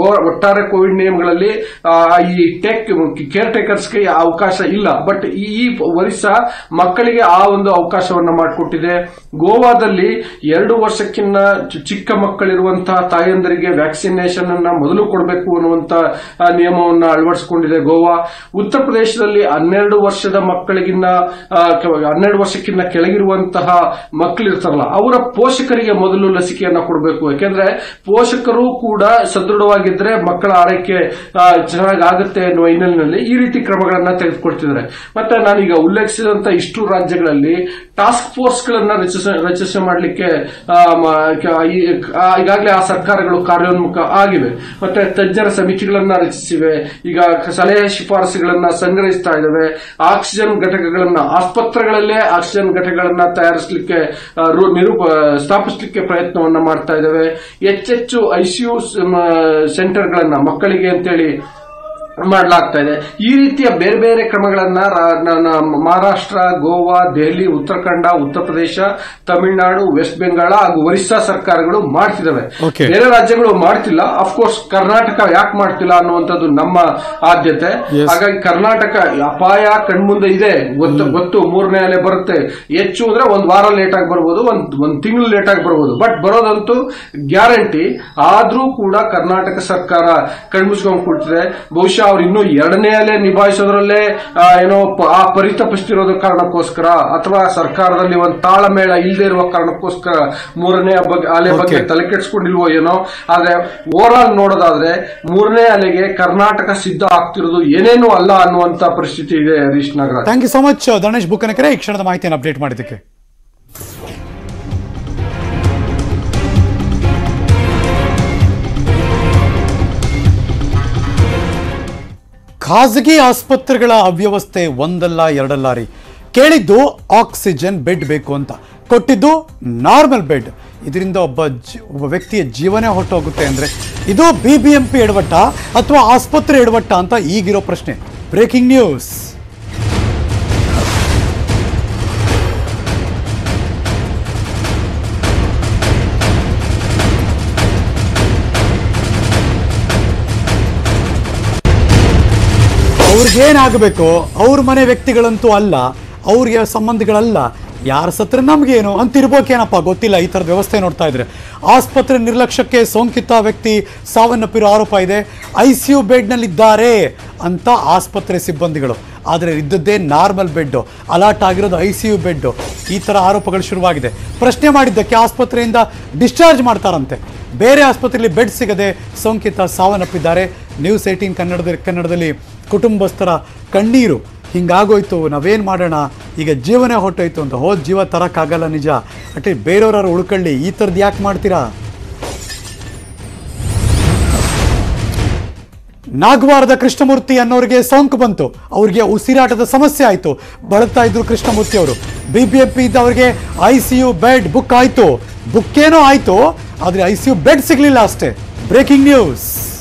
ಓ- ಒಟ್ಟಾರೆ ಕೋವಿಡ್ ನಿಯಮಗಳಲ್ಲಿ ಆ, ಈ ಟೇಕ್ ಕೇರ್ ಟೇಕರ್ಸ್ಗೆ ಅವಕಾಶ ಇಲ್ಲ ಬಟ್ ಈ ಒರಿಸ್ಸಾ ಮಕ್ಕಳಿಗೆ ಆ ಒಂದು ಅವಕಾಶವನ್ನ ಮಾಡಿಕೊಟ್ಟಿದೆ ಗೋವಾದಲ್ಲಿ ಎರಡು ವರ್ಷಕ್ಕಿಂತ ಚಿ- ಚಿಕ್ಕ ಮಕ್ಕಳಿರುವಂತಹ ತಾಯಂದರಿಗೆ ವ್ಯಾಕ್ಸಿನೇಷನ್ ಅನ್ನ ಮೊದಲು ಕೊಡಬೇಕು ಅನ್ನುವಂತ ಆ, ನಿಯಮವನ್ನ ಅಳವಡಿಸಿಕೊಂಡಿದೆ ಗೋವಾ ಉತ್ತರ ಪ್ರದೇಶದಲ್ಲಿ ಹನ್ನೆರಡು ವರ್ಷದ ಮಕ್ಕಳಿಗಿನ್ನ ಆ, ಕೆ- ಹನ್ನೆರಡು ವರ್ಷಕ್ಕಿಂತ ಕೆಳಗಿರುವಂತಹ ಮಕ್ಕಳಿರ್ತಾರಲ್ಲ ಅವರ ಪೋಷಕರಿಗೆ ಮೊದಲು ಲಸಿಕೆಯನ್ನ ಕೊಡಬೇಕು ಯಾಕೆಂದ್ರೆ ಪೋಷಕರು ಕೂಡ ಸದೃಢವಾಗಿದ್ರೆ ಮಕ್ಕಳ ಆರೈಕೆ ಆ, ಚೆನ್ನಾಗಾಗುತ್ತೆ ಎನ್ನುವ ಹಿನ್ನೆಲೆಯಲ್ಲಿ ಈ ರೀತಿ ಕ್ರಮಗಳನ್ನ ತೆಗೆದುಕೊಳ್ತಿದ್ದಾರೆ ಮತ್ತೆ ನಾನೀಗ ಉಲ್ಲೇಖಿಸಿದಂತ ಇಷ್ಟು ರಾಜ್ಯಗಳಲ್ಲಿ ಟಾಸ್ಕ್ ಫೋರ್ಸ್ ಗಳನ್ನ ರಚಿಸ ರಚಿಸ ಮಾಡಲಿಕ್ಕೆ ಈಗಾಗಲೇ ಆ ಸರ್ಕಾರಗಳು ಕಾರ್ಯೋನ್ಮುಖ ಆಗಿವೆ ಮತ್ತೆ ತಜ್ಞರ ಸಮಿತಿಗಳನ್ನ ರಚಿಸಿವೆ ಈಗ ಸಲಹೆ ಶಿಫಾರಸುಗಳನ್ನ ಸಂಗ್ರಹಿಸ್ತಾ ಇದ್ದಾವೆ ಆಕ್ಸಿಜನ್ ಘಟಕಗಳನ್ನ ಆಸ್ಪತ್ರೆಗಳಲ್ಲೇ ಆಕ್ಸಿಜನ್ ಘಟಕಗಳನ್ನ ತಯಾರಿಸಲಿಕ್ಕೆ ಆ, ರು- ನಿರೂಪ ಸ್ಥಾಪಿಸಲಿಕ್ಕೆ ಪ್ರಯತ್ನವನ್ನ ಮಾಡ್ತಾ ಇದ್ದಾವೆ ಹೆಚ್ಚೆಚ್ಚು ಐಸಿಯು ಸೆಂಟರ್ಗಳನ್ನ ಮಕ್ಕಳಿಗೆ ಅಂತೇಳಿ ಮಾಡಲಾಗ್ತಾ ಇದೆ ಈ ರೀತಿಯ ಬೇರೆ ಬೇರೆ ಕ್ರಮಗಳನ್ನ ರಾ- ನ- ನ- ಮಹಾರಾಷ್ಟ್ರ ಗೋವಾ ದೆಹಲಿ ಉತ್ತರಾಖಂಡ ಉತ್ತರ ಪ್ರದೇಶ ತಮಿಳುನಾಡು ವೆಸ್ಟ್ ಬೆಂಗಾಳ ಹಾಗೂ ಒರಿಸ್ಸಾ ಸರ್ಕಾರಗಳು ಮಾಡ್ತಿದ್ದಾವೆ Okay. ಬೇರೆ ರಾಜ್ಯಗಳು ಮಾಡ್ತಿಲ್ಲ ಅಫ್ಕೋರ್ಸ್ ಕರ್ನಾಟಕ ಯಾಕೆ ಮಾಡ್ತಿಲ್ಲ ಅನ್ನುವಂಥದ್ದು ನಮ್ಮ ಆದ್ಯತೆ Yes. ಹಾಗಾಗಿ ಕರ್ನಾಟಕ ಅಪಾಯ ಕಣ್ಮುಂದೆ ಇದೆ ಗೊತ್ತು ಗೊತ್ತು ಮೂರನೇ ಅಲೆ ಬರುತ್ತೆ ಹೆಚ್ಚು ಅಂದ್ರೆ ಒಂದ್ ವಾರ ಲೇಟ್ ಆಗಿ ಬರ್ಬೋದು ಒಂದ್ ಒಂದ್ ತಿಂಗಳು ಲೇಟ್ ಆಗಿ ಬರ್ಬೋದು ಬಟ್ ಬರೋದಂತೂ ಗ್ಯಾರಂಟಿ ಆದ್ರೂ ಕೂಡ ಕರ್ನಾಟಕ ಸರ್ಕಾರ ಕಣ್ಮುಚ್ಕೊಂಡ್ ಕೊಡ್ತಿದೆ ಬಹುಶಃ ಅವ್ರು ಇನ್ನೂ ಎರಡನೇ ಅಲೆ ನಿಭಾಯಿಸೋದ್ರಲ್ಲೇ ಆ, ಏನೋ ಪ- ಆ ಪರಿತಪಿಸ್ತಿರೋದ ಕಾರಣಕ್ಕೋಸ್ಕರ ಅಥವಾ ಸರ್ಕಾರದಲ್ಲಿ ಒಂದು ತಾಳಮೇಳ ಇಲ್ಲದೆ ಇರುವ ಕಾರಣಕ್ಕೋಸ್ಕರ ಮೂರನೇ ಬಗ್ಗೆ- ಅಲೆ ಬಗ್ಗೆ Okay. ತಲೆ ಕೆಡಿಸ್ಕೊಂಡಿಲ್ವೋ ಏನೋ ಆದ್ರೆ ಓವರ್ ಆಲ್ ನೋಡೋದಾದ್ರೆ ಮೂರನೇ ಅಲೆಗೆ ಕರ್ನಾಟಕ ಸಿದ್ಧ ಆಗ್ತಿರೋದು ಏನೇನು ಅಲ್ಲ ಅನ್ನುವಂತ ಪರಿಸ್ಥಿತಿ ಇದೆ Harish Nagaraj thank you so much Dhanesh Bukkanakere ಈ ಕ್ಷಣದ ಮಾಹಿತಿಯನ್ನು ಅಪ್ಡೇಟ್ ಮಾಡಿದ್ದಕ್ಕೆ ಖಾಸಗಿ ಆಸ್ಪತ್ರೆಗಳ ಅವ್ಯವಸ್ಥೆ ಒಂದಲ್ಲ ಎರಡಲ್ಲ ರೀ ಕೇಳಿದ್ದು ಆಕ್ಸಿಜನ್ ಬೆಡ್ ಬೇಕು ಅಂತ ಕೊಟ್ಟಿದ್ದು ನಾರ್ಮಲ್ ಬೆಡ್ ಇದರಿಂದ ಒಬ್ಬ ಜಿ- ಒಬ್ಬ ವ್ಯಕ್ತಿಯ ಜೀವನೇ ಹೊರಟೋಗುತ್ತೆ ಅಂದ್ರೆ ಇದು ಬಿ ಬಿ ಎಂ ಪಿ ಎಡವಟ್ಟ ಅಥವಾ ಆಸ್ಪತ್ರೆ ಎಡವಟ್ಟ ಅಂತ ಈಗಿರೋ ಪ್ರಶ್ನೆ ಬ್ರೇಕಿಂಗ್ ನ್ಯೂಸ್ ಅವ್ರಿಗೇನಾಗಬೇಕು ಅವ್ರ ಮನೆ ವ್ಯಕ್ತಿಗಳಂತೂ ಅಲ್ಲ ಅವ್ರಿಗೆ ಸಂಬಂಧಿಗಳಲ್ಲ ಯಾರ ಸತ್ರ ನಮಗೇನು ಅಂತ ಇರ್ಬೇಕೇನಪ್ಪ ಗೊತ್ತಿಲ್ಲ ಈ ಥರದ ವ್ಯವಸ್ಥೆ ನೋಡ್ತಾ ಇದ್ರೆ ಆಸ್ಪತ್ರೆ ನಿರ್ಲಕ್ಷ್ಯಕ್ಕೆ ಸೋಂಕಿತ ವ್ಯಕ್ತಿ ಸಾವನ್ನಪ್ಪಿರೋ ಆರೋಪ ಇದೆ ಐ ಸಿ ಯು ಬೆಡ್ನಲ್ಲಿದ್ದಾರೆ ಅಂತ ಆಸ್ಪತ್ರೆ ಸಿಬ್ಬಂದಿಗಳು ಆದರೆ ಇದ್ದದ್ದೇ ನಾರ್ಮಲ್ ಬೆಡ್ಡು ಅಲಾಟ್ ಆಗಿರೋದು ಐ ಸಿ ಯು ಬೆಡ್ಡು ಈ ಥರ ಆರೋಪಗಳು ಶುರುವಾಗಿದೆ ಪ್ರಶ್ನೆ ಮಾಡಿದ್ದಕ್ಕೆ ಆಸ್ಪತ್ರೆಯಿಂದ ಡಿಸ್ಚಾರ್ಜ್ ಮಾಡ್ತಾರಂತೆ ಬೇರೆ ಆಸ್ಪತ್ರೆಯಲ್ಲಿ ಬೆಡ್ ಸಿಗದೆ ಸೋಂಕಿತ ಸಾವನ್ನಪ್ಪಿದ್ದಾರೆ ನ್ಯೂಸ್ ಏಯ್ಟೀನ್ ಕನ್ನಡದಲ್ಲಿ ಕನ್ನಡದಲ್ಲಿ ಕುಟುಂಬಸ್ಥರ ಕಣ್ಣೀರು ಹಿಂಗಾಗೋಯ್ತು ನಾವೇನು ಮಾಡೋಣ ಈಗ ಜೀವನೇ ಹೊಟ್ಟೋಯ್ತು ಅಂತ ಹೋದ ಜೀವ ತರಕ್ಕಾಗಲ್ಲ ನಿಜ ಅಟ್ಲಿ ಬೇರೆಯವ್ರಾರು ಉಳ್ಕೊಳ್ಳಿ ಈ ಥರದ್ದು ಯಾಕೆ ಮಾಡ್ತೀರಾ ನಾಗವಾರದ ಕೃಷ್ಣಮೂರ್ತಿ ಅನ್ನೋರಿಗೆ ಸೋಂಕು ಬಂತು ಅವ್ರಿಗೆ ಉಸಿರಾಟದ ಸಮಸ್ಯೆ ಆಯಿತು ಬಳಲ್ತಾ ಇದ್ರು ಕೃಷ್ಣಮೂರ್ತಿ ಅವರು ಬಿ ಬಿ ಎಂ ಪಿ ಇದ್ದ ಅವ್ರಿಗೆ I C U bed book ಆಯಿತು ಬುಕ್ ಏನೋ ಆಯಿತು ಆದರೆ ಐ ಸಿ ಯು ಬೆಡ್ ಸಿಗಲಿಲ್ಲ ಅಷ್ಟೇ ಬ್ರೇಕಿಂಗ್ ನ್ಯೂಸ್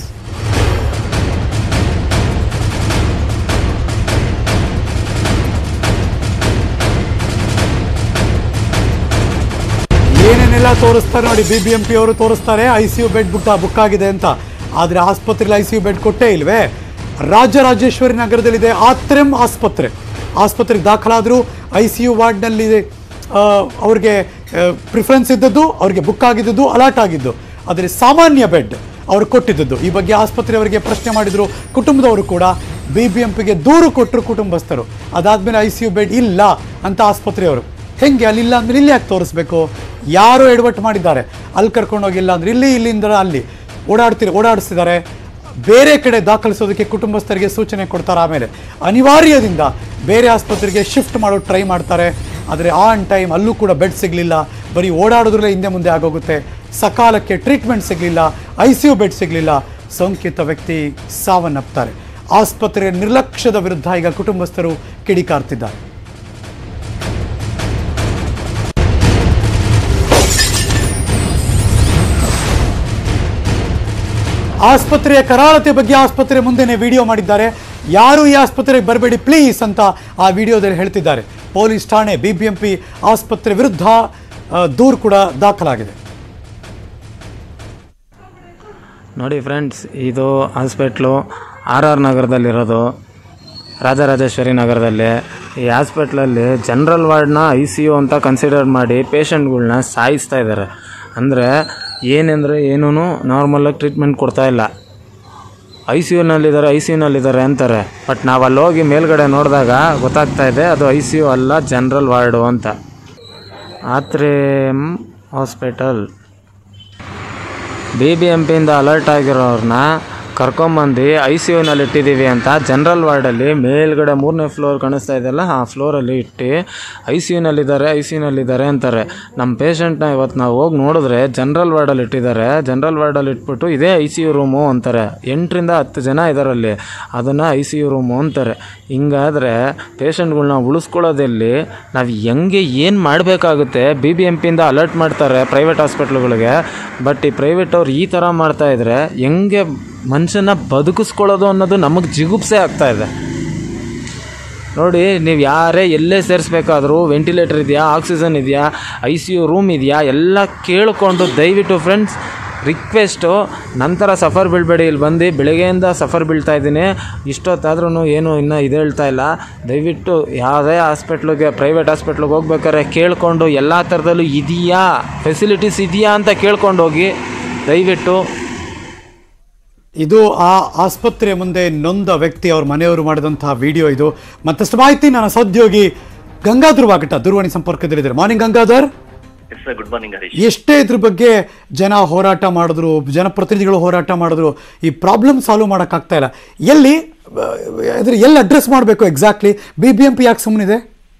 ಏನೇನೆಲ್ಲ ತೋರಿಸ್ತಾರೆ ನೋಡಿ ಬಿ ಬಿ ಎಂ ಪಿ ಅವರು ತೋರಿಸ್ತಾರೆ I C U bed book book ಆಗಿದೆ ಅಂತ ಆದರೆ ಆಸ್ಪತ್ರೆಯಲ್ಲಿ ಐ ಸಿ ಯು ಬೆಡ್ ಕೊಟ್ಟೇ ಇಲ್ವೇ ರಾಜರಾಜೇಶ್ವರಿ ನಗರದಲ್ಲಿದೆ ಆತ್ರೆಮ್ ಆಸ್ಪತ್ರೆ ಆಸ್ಪತ್ರೆಗೆ ದಾಖಲಾದರೂ ಐ ಸಿ ಯು ವಾರ್ಡ್ನಲ್ಲಿ ಆ, ಅವ್ರಿಗೆ ಪ್ರಿಫರೆನ್ಸ್ ಇದ್ದದ್ದು ಅವ್ರಿಗೆ ಬುಕ್ ಆಗಿದ್ದದ್ದು ಅಲಾಟ್ ಆಗಿದ್ದು ಆದರೆ ಸಾಮಾನ್ಯ ಬೆಡ್ ಅವರು ಕೊಟ್ಟಿದ್ದದ್ದು ಈ ಬಗ್ಗೆ ಆಸ್ಪತ್ರೆಯವರಿಗೆ ಪ್ರಶ್ನೆ ಮಾಡಿದರು ಕುಟುಂಬದವರು ಕೂಡ ಬಿ ಬಿ ಎಂ ಪಿಗೆ ದೂರು ಕೊಟ್ಟರು ಕುಟುಂಬಸ್ಥರು ಅದಾದಮೇಲೆ ಐ ಸಿ ಯು ಬೆಡ್ ಇಲ್ಲ ಅಂತ ಆಸ್ಪತ್ರೆಯವರು ಹೆಂಗೆ ಅಲ್ಲಿಲ್ಲ ಅಂದ್ರೆ ಇಲ್ಲಿ ಯಾಕೆ ತೋರಿಸ್ಬೇಕು ಯಾರೋ ಎಡವಟ್ಟು ಮಾಡಿದ್ದಾರೆ ಅಲ್ಲಿ ಕರ್ಕೊಂಡೋಗಿಲ್ಲ ಅಂದ್ರೆ ಇಲ್ಲಿ ಇಲ್ಲಿಂದ ಅಲ್ಲಿ ಓಡಾಡ್ತಿರ ಓಡಾಡಿಸ್ತಿದ್ದಾರೆ ಬೇರೆ ಕಡೆ ದಾಖಲಿಸೋದಕ್ಕೆ ಕುಟುಂಬಸ್ಥರಿಗೆ ಸೂಚನೆ ಕೊಡ್ತಾರೆ ಆಮೇಲೆ ಅನಿವಾರ್ಯದಿಂದ ಬೇರೆ ಆಸ್ಪತ್ರೆಗೆ ಶಿಫ್ಟ್ ಮಾಡೋ ಟ್ರೈ ಮಾಡ್ತಾರೆ ಆದರೆ ಆನ್ ಟೈಮ್ ಅಲ್ಲೂ ಕೂಡ ಬೆಡ್ ಸಿಗಲಿಲ್ಲ ಬರೀ ಓಡಾಡೋದ್ರಲ್ಲೇ ಹಿಂದೆ ಮುಂದೆ ಆಗೋಗುತ್ತೆ ಸಕಾಲಕ್ಕೆ ಟ್ರೀಟ್ಮೆಂಟ್ ಸಿಗಲಿಲ್ಲ ಐ ಸಿ ಯು ಬೆಡ್ ಸಿಗಲಿಲ್ಲ ಸೋಂಕಿತ ವ್ಯಕ್ತಿ ಸಾವನ್ನಪ್ತಾರೆ ಆಸ್ಪತ್ರೆಯ ನಿರ್ಲಕ್ಷ್ಯದ ವಿರುದ್ಧ ಈಗ ಕುಟುಂಬಸ್ಥರು ಕಿಡಿಕಾರ್ತಿದ್ದಾರೆ ಆಸ್ಪತ್ರೆಯ ಕರಾಳತೆ ಬಗ್ಗೆ ಆಸ್ಪತ್ರೆ ಮುಂದೆನೆ ವಿಡಿಯೋ ಮಾಡಿದ್ದಾರೆ ಯಾರು ಈ ಆಸ್ಪತ್ರೆಗೆ ಬರಬೇಡಿ ಪ್ಲೀಸ್ ಅಂತ ಆ ವಿಡಿಯೋದಲ್ಲಿ ಹೇಳ್ತಿದ್ದಾರೆ ಪೊಲೀಸ್ ಠಾಣೆ ಬಿಬಿಎಂಪಿ ಆಸ್ಪತ್ರೆ ವಿರುದ್ಧ ಆ, ದೂರು ಕೂಡ ದಾಖಲಾಗಿದೆ ನೋಡಿ ಫ್ರೆಂಡ್ಸ್ ಇದು ಹಾಸ್ಪಿಟ್ಲು ಆರ್ ಆರ್ ನಗರದಲ್ಲಿರೋದು ರಾಜರಾಜೇಶ್ವರಿ ನಗರದಲ್ಲಿ ಈ ಹಾಸ್ಪಿಟ್ಲಲ್ಲಿ ಜನರಲ್ ವಾರ್ಡ್ನ ಐ ಸಿ ಯು ಅಂತ ಕನ್ಸಿಡರ್ ಮಾಡಿ ಪೇಷಂಟ್ಗಳ್ನ ಸಾಯಿಸ್ತಾ ಇದ್ದಾರೆ ಅಂದರೆ ಏನೆಂದರೆ ಏನೂ ನಾರ್ಮಲಾಗಿ ಟ್ರೀಟ್ಮೆಂಟ್ ಕೊಡ್ತಾ ಇಲ್ಲ ಐ ಸಿ ಯುನಲ್ಲಿದ್ದಾರೆ ಐ ಸಿ ಯುನಲ್ಲಿದ್ದಾರೆ ಅಂತಾರೆ ಬಟ್ ನಾವು ಅಲ್ಲಿ ಹೋಗಿ ಮೇಲ್ಗಡೆ ನೋಡಿದಾಗ ಗೊತ್ತಾಗ್ತಾ ಇದೆ ಅದು ಐ ಸಿ ಯು ಅಲ್ಲ ಜನರಲ್ ವಾರ್ಡು ಅಂತ Athrem hospital B B M ಪಿಯಿಂದ ಅಲರ್ಟ್ ಆಗಿರೋರನ್ನ ಕರ್ಕೊಂಬಂದು ಐ ಸಿ ಯುನಲ್ಲಿ ಇಟ್ಟಿದ್ದೀವಿ ಅಂತ ಜನರಲ್ ವಾರ್ಡಲ್ಲಿ ಮೇಲ್ಗಡೆ ಮೂರನೇ ಫ್ಲೋರ್ ಕಾಣಿಸ್ತಾ ಇದೆಯಲ್ಲ ಆ ಫ್ಲೋರಲ್ಲಿ ಇಟ್ಟು ಐ ಸಿ ಯುನಲ್ಲಿದ್ದಾರೆ ಐ ಸಿ ಯುನಲ್ಲಿದ್ದಾರೆ ಅಂತಾರೆ ನಮ್ಮ ಪೇಷಂಟ್ನ ಇವತ್ತು ನಾವು ಹೋಗಿ ನೋಡಿದ್ರೆ ಜನರಲ್ ವಾರ್ಡಲ್ಲಿ ಇಟ್ಟಿದ್ದಾರೆ ಜನರಲ್ ವಾರ್ಡಲ್ಲಿ ಇಟ್ಬಿಟ್ಟು ಇದೇ ಐ ಸಿ ಯು ರೂಮು ಅಂತಾರೆ ಎಂಟರಿಂದ ಹತ್ತು ಜನ ಇದ್ದಾರಲ್ಲಿ ಅದನ್ನು ಐ ಸಿ ಯು ರೂಮು ಅಂತಾರೆ ಹಿಂಗಾದರೆ ಪೇಷಂಟ್ಗಳ್ನ ಉಳಿಸ್ಕೊಳ್ಳೋದಲ್ಲಿ ನಾವು ಹೆಂಗೆ ಏನು ಮಾಡಬೇಕಾಗುತ್ತೆ ಬಿ ಬಿ ಎಂ ಪಿಯಿಂದ ಅಲರ್ಟ್ ಮಾಡ್ತಾರೆ ಪ್ರೈವೇಟ್ ಹಾಸ್ಪಿಟ್ಲ್ಗಳಿಗೆ ಬಟ್ ಈ ಪ್ರೈವೇಟ್ ಅವ್ರು ಈ ಥರ ಮಾಡ್ತಾ ಇದ್ರೆ ಹೆಂಗೆ ಮನುಷ್ಯನ ಬದುಕಿಸ್ಕೊಳ್ಳೋದು ಅನ್ನೋದು ನಮಗೆ ಜಿಗುಪ್ಸೆ ಆಗ್ತಾ ಇದೆ ನೋಡಿ ನೀವು ಯಾರೇ ಎಲ್ಲೇ ಸೇರಿಸ್ಬೇಕಾದ್ರೂ ವೆಂಟಿಲೇಟರ್ ಇದೆಯಾ ಆಕ್ಸಿಜನ್ ಇದೆಯಾ ಐ ಸಿ ಯು ರೂಮ್ ಇದೆಯಾ ಎಲ್ಲ ಕೇಳಿಕೊಂಡು ದಯವಿಟ್ಟು ಫ್ರೆಂಡ್ಸ್ ರಿಕ್ವೆಸ್ಟು ನಂತರ ಸಫರ್ ಬೀಳಬೇಡಿ ಇಲ್ಲಿ ಬಂದು ಬೆಳಗ್ಗೆಯಿಂದ ಸಫರ್ ಬೀಳ್ತಾ ಇದ್ದೀನಿ ಇಷ್ಟೊತ್ತಾದ್ರೂ ಏನು ಇನ್ನೂ ಇದು ಹೇಳ್ತಾ ಇಲ್ಲ ದಯವಿಟ್ಟು ಯಾವುದೇ ಹಾಸ್ಪಿಟ್ಲಿಗೆ ಪ್ರೈವೇಟ್ ಹಾಸ್ಪಿಟ್ಲಿಗೆ ಹೋಗ್ಬೇಕಾದ್ರೆ ಕೇಳಿಕೊಂಡು ಎಲ್ಲ ಥರದಲ್ಲೂ ಇದೆಯಾ ಫೆಸಿಲಿಟೀಸ್ ಇದೆಯಾ ಅಂತ ಕೇಳ್ಕೊಂಡು ಹೋಗಿ ದಯವಿಟ್ಟು ಇದು ಆ ಆಸ್ಪತ್ರೆಯ ಮುಂದೆ ನೊಂದ ವ್ಯಕ್ತಿ ಅವ್ರ ಮನೆಯವರು ಮಾಡಿದಂತಹ ವಿಡಿಯೋ ಇದು ಮತ್ತಷ್ಟು ಮಾಹಿತಿ ನನ್ನ ಸಹೋದ್ಯೋಗಿ ಗಂಗಾಧರ್ ವಾಗಟ ದೂರವಾಣಿ ಸಂಪರ್ಕದಲ್ಲಿದ್ದಾರೆ morning Gangadhar yes sir good morning Harish ಎಷ್ಟೇ ಇದ್ರ ಬಗ್ಗೆ ಜನ ಹೋರಾಟ ಮಾಡಿದ್ರು ಜನಪ್ರತಿನಿಧಿಗಳು ಹೋರಾಟ ಮಾಡಿದ್ರು ಈ ಪ್ರಾಬ್ಲಮ್ ಸಾಲ್ವ್ ಮಾಡೋಕ್ಕಾಗ್ತಾ ಇಲ್ಲ ಎಲ್ಲಿ ಅದ್ರ ಎಲ್ಲಿ ಅಡ್ರೆಸ್ ಮಾಡಬೇಕು exactly B B M P ಯಾಕೆ ಸುಮ್ಮನಿದೆ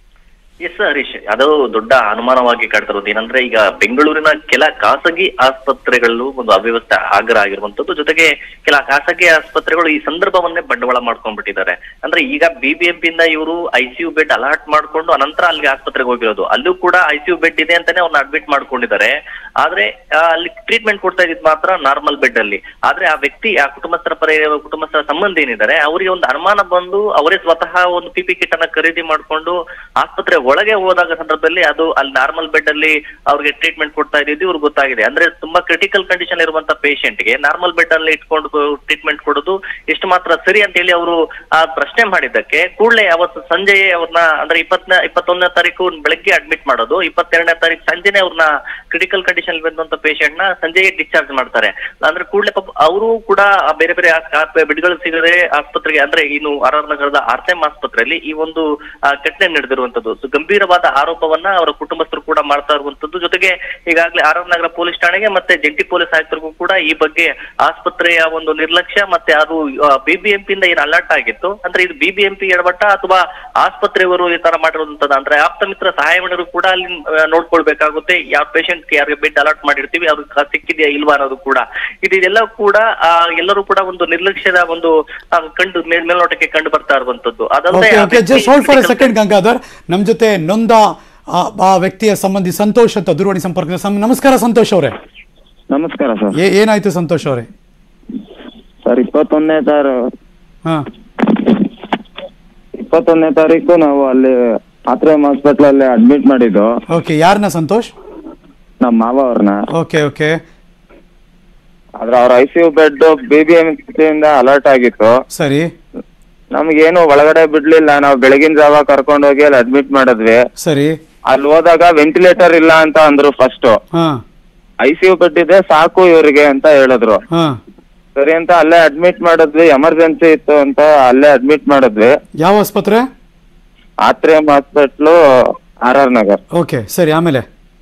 ಎಸ್ ಹರೀಶ್ ಅದು ದೊಡ್ಡ ಅನುಮಾನವಾಗಿ ಕಾಡ್ತಿರೋದು ಏನಂದ್ರೆ ಈಗ ಬೆಂಗಳೂರಿನ ಕೆಲ ಖಾಸಗಿ ಆಸ್ಪತ್ರೆಗಳು ಒಂದು ಅವ್ಯವಸ್ಥೆ ಆಗ್ರ ಆಗಿರುವಂತದ್ದು ಜೊತೆಗೆ ಕೆಲ ಖಾಸಗಿ ಆಸ್ಪತ್ರೆಗಳು ಈ ಸಂದರ್ಭವನ್ನೇ ಬಂಡವಾಳ ಮಾಡ್ಕೊಂಡ್ಬಿಟ್ಟಿದ್ದಾರೆ ಅಂದ್ರೆ ಈಗ ಬಿಬಿಎಂಪಿ ಇಂದ ಇವರು ಐಸಿಯು ಬೆಡ್ ಅಲಾಟ್ ಮಾಡ್ಕೊಂಡು ಅನಂತರ ಅಲ್ಲಿಗೆ ಆಸ್ಪತ್ರೆಗೆ ಹೋಗಿರೋದು ಅಲ್ಲೂ ಕೂಡ ಐಸಿಯು ಬೆಡ್ ಇದೆ ಅಂತಾನೆ ಅವ್ರನ್ನ ಅಡ್ಮಿಟ್ ಮಾಡ್ಕೊಂಡಿದ್ದಾರೆ ಆದ್ರೆ ಆ, ಅಲ್ಲಿ ಟ್ರೀಟ್ಮೆಂಟ್ ಕೊಡ್ತಾ ಇದ್ದಿದ್ ಮಾತ್ರ ನಾರ್ಮಲ್ ಬೆಡ್ ಅಲ್ಲಿ ಆದ್ರೆ ಆ ವ್ಯಕ್ತಿ ಆ ಕುಟುಂಬಸ್ಥರ ಪರ ಕುಟುಂಬಸ್ಥರ ಸಂಬಂಧ ಏನಿದ್ದಾರೆ ಅವರಿಗೆ ಒಂದು ಅನುಮಾನ ಬಂದು ಅವರೇ ಸ್ವತಃ ಒಂದು ಪಿ ಪಿ ಕಿಟ್ ಅನ್ನ ಖರೀದಿ ಮಾಡ್ಕೊಂಡು ಆಸ್ಪತ್ರೆ ಒಳಗೆ ಹೋದಾಗ ಸಂದರ್ಭದಲ್ಲಿ ಅದು ಅಲ್ಲಿ ನಾರ್ಮಲ್ ಬೆಡ್ ಅಲ್ಲಿ ಅವ್ರಿಗೆ ಟ್ರೀಟ್ಮೆಂಟ್ ಕೊಡ್ತಾ ಇದ್ದಿದ್ದು ಇವ್ರಿಗೆ ಗೊತ್ತಾಗಿದೆ ಅಂದ್ರೆ ತುಂಬಾ ಕ್ರಿಟಿಕಲ್ ಕಂಡೀಷನ್ ಇರುವಂತ patient ಗೆ ನಾರ್ಮಲ್ ಬೆಡ್ ಅಲ್ಲಿ ಇಟ್ಕೊಂಡು ಟ್ರೀಟ್ಮೆಂಟ್ ಕೊಡೋದು ಎಷ್ಟು ಮಾತ್ರ ಸರಿ ಅಂತ ಹೇಳಿ ಅವರು ಆ ಪ್ರಶ್ನೆ ಮಾಡಿದ್ದಕ್ಕೆ ಕೂಡಲೇ ಅವತ್ತು ಸಂಜೆಯೇ ಅವ್ರನ್ನ ಅಂದ್ರೆ ಇಪ್ಪತ್ತನೇ ಇಪ್ಪತ್ತೊಂದನೇ ತಾರೀಕು ಬೆಳಗ್ಗೆ ಅಡ್ಮಿಟ್ ಮಾಡೋದು ಇಪ್ಪತ್ತೆರಡನೇ ತಾರೀಕು ಸಂಜೆನೆ ಅವ್ರನ್ನ ಕ್ರಿಟಿಕಲ್ ಕಂಡೀಷನ್ ಬಂದಂತ ಪೇಷಂಟ್ ನ ಸಂಜೆಗೆ ಡಿಸ್ಚಾರ್ಜ್ ಮಾಡ್ತಾರೆ ಅಂದ್ರೆ ಕೂಡಲೇ ಪಾಪ ಅವರು ಕೂಡ ಆ ಬೇರೆ ಬೇರೆ ಬೆಡ್ಗಳು ಸಿಗದೆ ಆಸ್ಪತ್ರೆಗೆ ಅಂದ್ರೆ ಇನ್ನು ಆರ್ ಆರ್ ನಗರದ ಆರ್ತೆಮ್ ಆಸ್ಪತ್ರೆಯಲ್ಲಿ ಈ ಒಂದು ಆ, ಘಟನೆ ನಡೆದಿರುವಂತದ್ದು ಸೊ ಗಂಭೀರವಾದ ಆರೋಪವನ್ನ ಅವರ ಕುಟುಂಬಸ್ಥರು ಕೂಡ ಮಾಡ್ತಾ ಇರುವಂತದ್ದು ಜೊತೆಗೆ ಈಗಾಗಲೇ ಆರ್ ಆರ್ ನಗರ ಪೊಲೀಸ್ ಠಾಣೆಗೆ ಮತ್ತೆ ಜಂಟಿ ಪೊಲೀಸ್ ಆಯುಕ್ತರಿಗೂ ಕೂಡ ಈ ಬಗ್ಗೆ ಆಸ್ಪತ್ರೆಯ ಒಂದು ನಿರ್ಲಕ್ಷ್ಯ ಮತ್ತೆ ಅದು ಬಿಬಿಎಂಪಿ ಇಂದ ಏನ್ ಅಲರ್ಟ್ ಆಗಿತ್ತು ಅಂದ್ರೆ ಇದು ಬಿಬಿಎಂಪಿ ಎಡವಟ್ಟ ಅಥವಾ ಆಸ್ಪತ್ರೆಯವರು ಈ ತರ ಮಾಡಿರುವಂತದ್ದು ಅಂದ್ರೆ ಆಪ್ತ ಮಿತ್ರ ಸಹಾಯವಾಣಿಯವರು ಕೂಡ ಅಲ್ಲಿ ಆ, ನೋಡ್ಕೊಳ್ಬೇಕಾಗುತ್ತೆ ಯಾವ ಪೇಷಂಟ್ ಯಾರಿಗೆ ಬೆಡ್ ಅಲರ್ಟ್ ಮಾಡಿರ್ತೀವಿ ಅದು ಕ- ಸಿಕ್ಕಿದ್ಯಾ ಇಲ್ವಾ ಅನ್ನೋದು ಕೂಡ ಇದೆಲ್ಲ ಕೂಡ ಆ, ಎಲ್ಲರೂ ಕೂಡ ಕೂಡ ಒಂದು ನಿರ್ಲಕ್ಷ್ಯದ ಒಂದು ಆ, ಕಂಡು ಮೇಲ್- ಮೇಲ್ನೋಟಕ್ಕೆ ಕಂಡು ಬರ್ತಾ ಇರುವಂತದ್ದು ಅದಲ್ಲದೆ ಓಕೆ ಆ ಓಕೆ ವ್ಯಕ್ತಿ just hold for a critical- second Gangadhar ನಮ್ಮ ಜೊತೆ ನೊಂದ ಆ ಆ ವ್ಯಕ್ತಿಯ ಸಂಬಂಧಿ ಸಂತೋಷ್ ಅಂತ ದೂರವಾಣಿ ಸಂಪರ್ಕ ಸಂ- ನಮಸ್ಕಾರ ಸಂತೋಷ್ ಅವರೇ ನಮಸ್ಕಾರ ಸರ್ ಏ- ಏನಾಯ್ತು ಸಂತೋಷ್ ಅವರೇ ಸರ್ ಇಪ್ಪತ್ತೊಂದನೇ ತಾರ ಹಾ ಇಪ್ಪತ್ತೊಂದನೇ ತಾರೀಕು ನಾವು ಅಲ್ಲಿ ಆತ್ರಮ್ ಹಾಸ್ಪಿಟಲ್ ಅಲ್ಲಿ ಅಡ್ಮಿಟ್ ಮಾಡಿದ್ದು ಓಕೆ ಯಾರನ್ನ ಸಂತೋಷ್ ನಮ್ಮ ಮಾವ ಅವ್ರನ್ನ ಓಕೆ ಓಕೆ ಆದ್ರೆ ಅವ್ರ I C U bed B B M ಇಂದ ಅಲರ್ಟ್ ಆಗಿತ್ತು ಸರಿ ನಮ್ಗೇನು ಒಳಗಡೆ ಬಿಡ್ಲಿಲ್ಲ ನಾವು ಬೆಳಗಿನ ಜಾವ ಕರ್ಕೊಂಡು ಹೋಗಿ ಅಲ್ಲಿ ಅಡ್ಮಿಟ್ ಮಾಡಿದ್ವಿ ಸರಿ ಅಲ್ಲಿ ಹೋದಾಗ ವೆಂಟಿಲೇಟರ್ ಇಲ್ಲ ಅಂತ ಅಂದ್ರು ಫಸ್ಟ್ ಹಾ ಐ ಸಿ ಯು ಬೆಡ್ ಇದೆ ಸಾಕು ಇವ್ರಿಗೆ ಅಂತ ಹೇಳಿದ್ರು ಹಾ ಸರಿ ಅಂತ ಅಲ್ಲೇ ಅಡ್ಮಿಟ್ ಮಾಡಿದ್ವಿ ಎಮರ್ಜೆನ್ಸಿ ಇತ್ತು ಅಂತ ಅಲ್ಲೇ ಅಡ್ಮಿಟ್ ಮಾಡಿದ್ವಿ ಯಾವ ಆಸ್ಪತ್ರೆ Athrem hospital R R Nagar okay ಸರಿ ಆಮೇಲೆ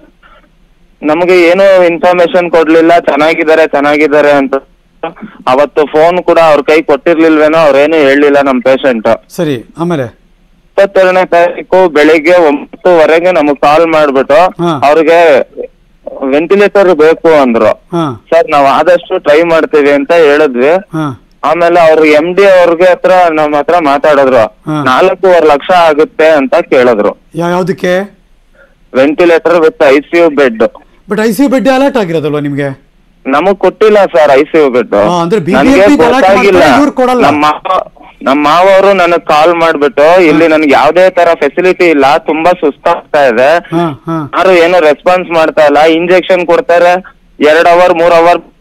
ನಮಗೆ ಏನು ಇನ್ಫಾರ್ಮೇಶನ್ ಕೊಡ್ಲಿಲ್ಲ ಚೆನ್ನಾಗಿದ್ದಾರೆ ಚೆನ್ನಾಗಿದ್ದಾರೆ ಅಂತ ಅವತ್ತು ಫೋನ್ ಕೂಡ ಅವ್ರ ಕೈ ಕೊಟ್ಟಿರ್ಲಿಲ್ವೇನೋ ಅವ್ರೇನು ಹೇಳಲಿಲ್ಲ ನಮ್ ಪೇಷಂಟ್ ಸರಿ ಆಮೇಲೆ ಇಪ್ಪತ್ತೆರಡನೇ ತಾರೀಕು ಬೆಳಿಗ್ಗೆ ಒಂಬತ್ತುವರೆಗೆ ನಮಗ್ ಕಾಲ್ ಮಾಡ್ಬಿಟ್ಟು ಹಾ. ಅವ್ರಿಗೆ ವೆಂಟಿಲೇಟರ್ ಬೇಕು ಅಂದ್ರು ಹಾ ಸರ್ ನಾವ್ ಆದಷ್ಟು ಟ್ರೈ ಮಾಡ್ತೀವಿ ಅಂತ ಹೇಳಿದ್ವಿ ಹಾ ಆಮೇಲೆ ಅವ್ರು ಎಂ ಡಿ ಅವ್ರಿಗೆ ಹತ್ರ ನಮ್ಮ ಹತ್ರ ಮಾತಾಡಿದ್ರು ಹಾ. ನಾಲ್ಕೂವರೆ ಲಕ್ಷ ಆಗುತ್ತೆ ಅಂತ ಕೇಳಿದ್ರು ಯಾ ಯಾವ್ದಕ್ಕೆ ventilator with I C U bed but I C U bed alert ಆಗಿರೋದಲ್ವಾ ನಿಮ್ಗೆ ನಮಗ್ ಕೊಟ್ಟಿಲ್ಲ sir I C U bed ಹಾ, ಅಂದ್ರೆ BBMP ನನ್ಗೆ ಗೆ alert ಗೊತ್ತಾಗಿಲ್ಲ ಮಾಡ್ತಾರೆ, ಇವ್ರು ಕೊಡಲ್ಲ. ನಮ್ಮ ಮಾವ ನಮ್ಮ ಮಾವರು ನನಗ್ ಕಾಲ್ ಮಾಡ್ಬಿಟ್ಟು ಇಲ್ಲಿ ನನ್ಗೆ ಯಾವ್ದೇ ತರ ಫೆಸಿಲಿಟಿ ಇಲ್ಲ ತುಂಬಾ ಸುಸ್ತಾಗ್ತಾ ಇದೆ ಹಾ ಹಾ ಯಾರು ಏನು ರೆಸ್ಪಾನ್ಸ್ ಮಾಡ್ತಾ ಇಲ್ಲ ಇಂಜೆಕ್ಷನ್ ಕೊಡ್ತಾರೆ ಎರಡ್ ಅವರ್ ಮೂರ್ ಅವರ್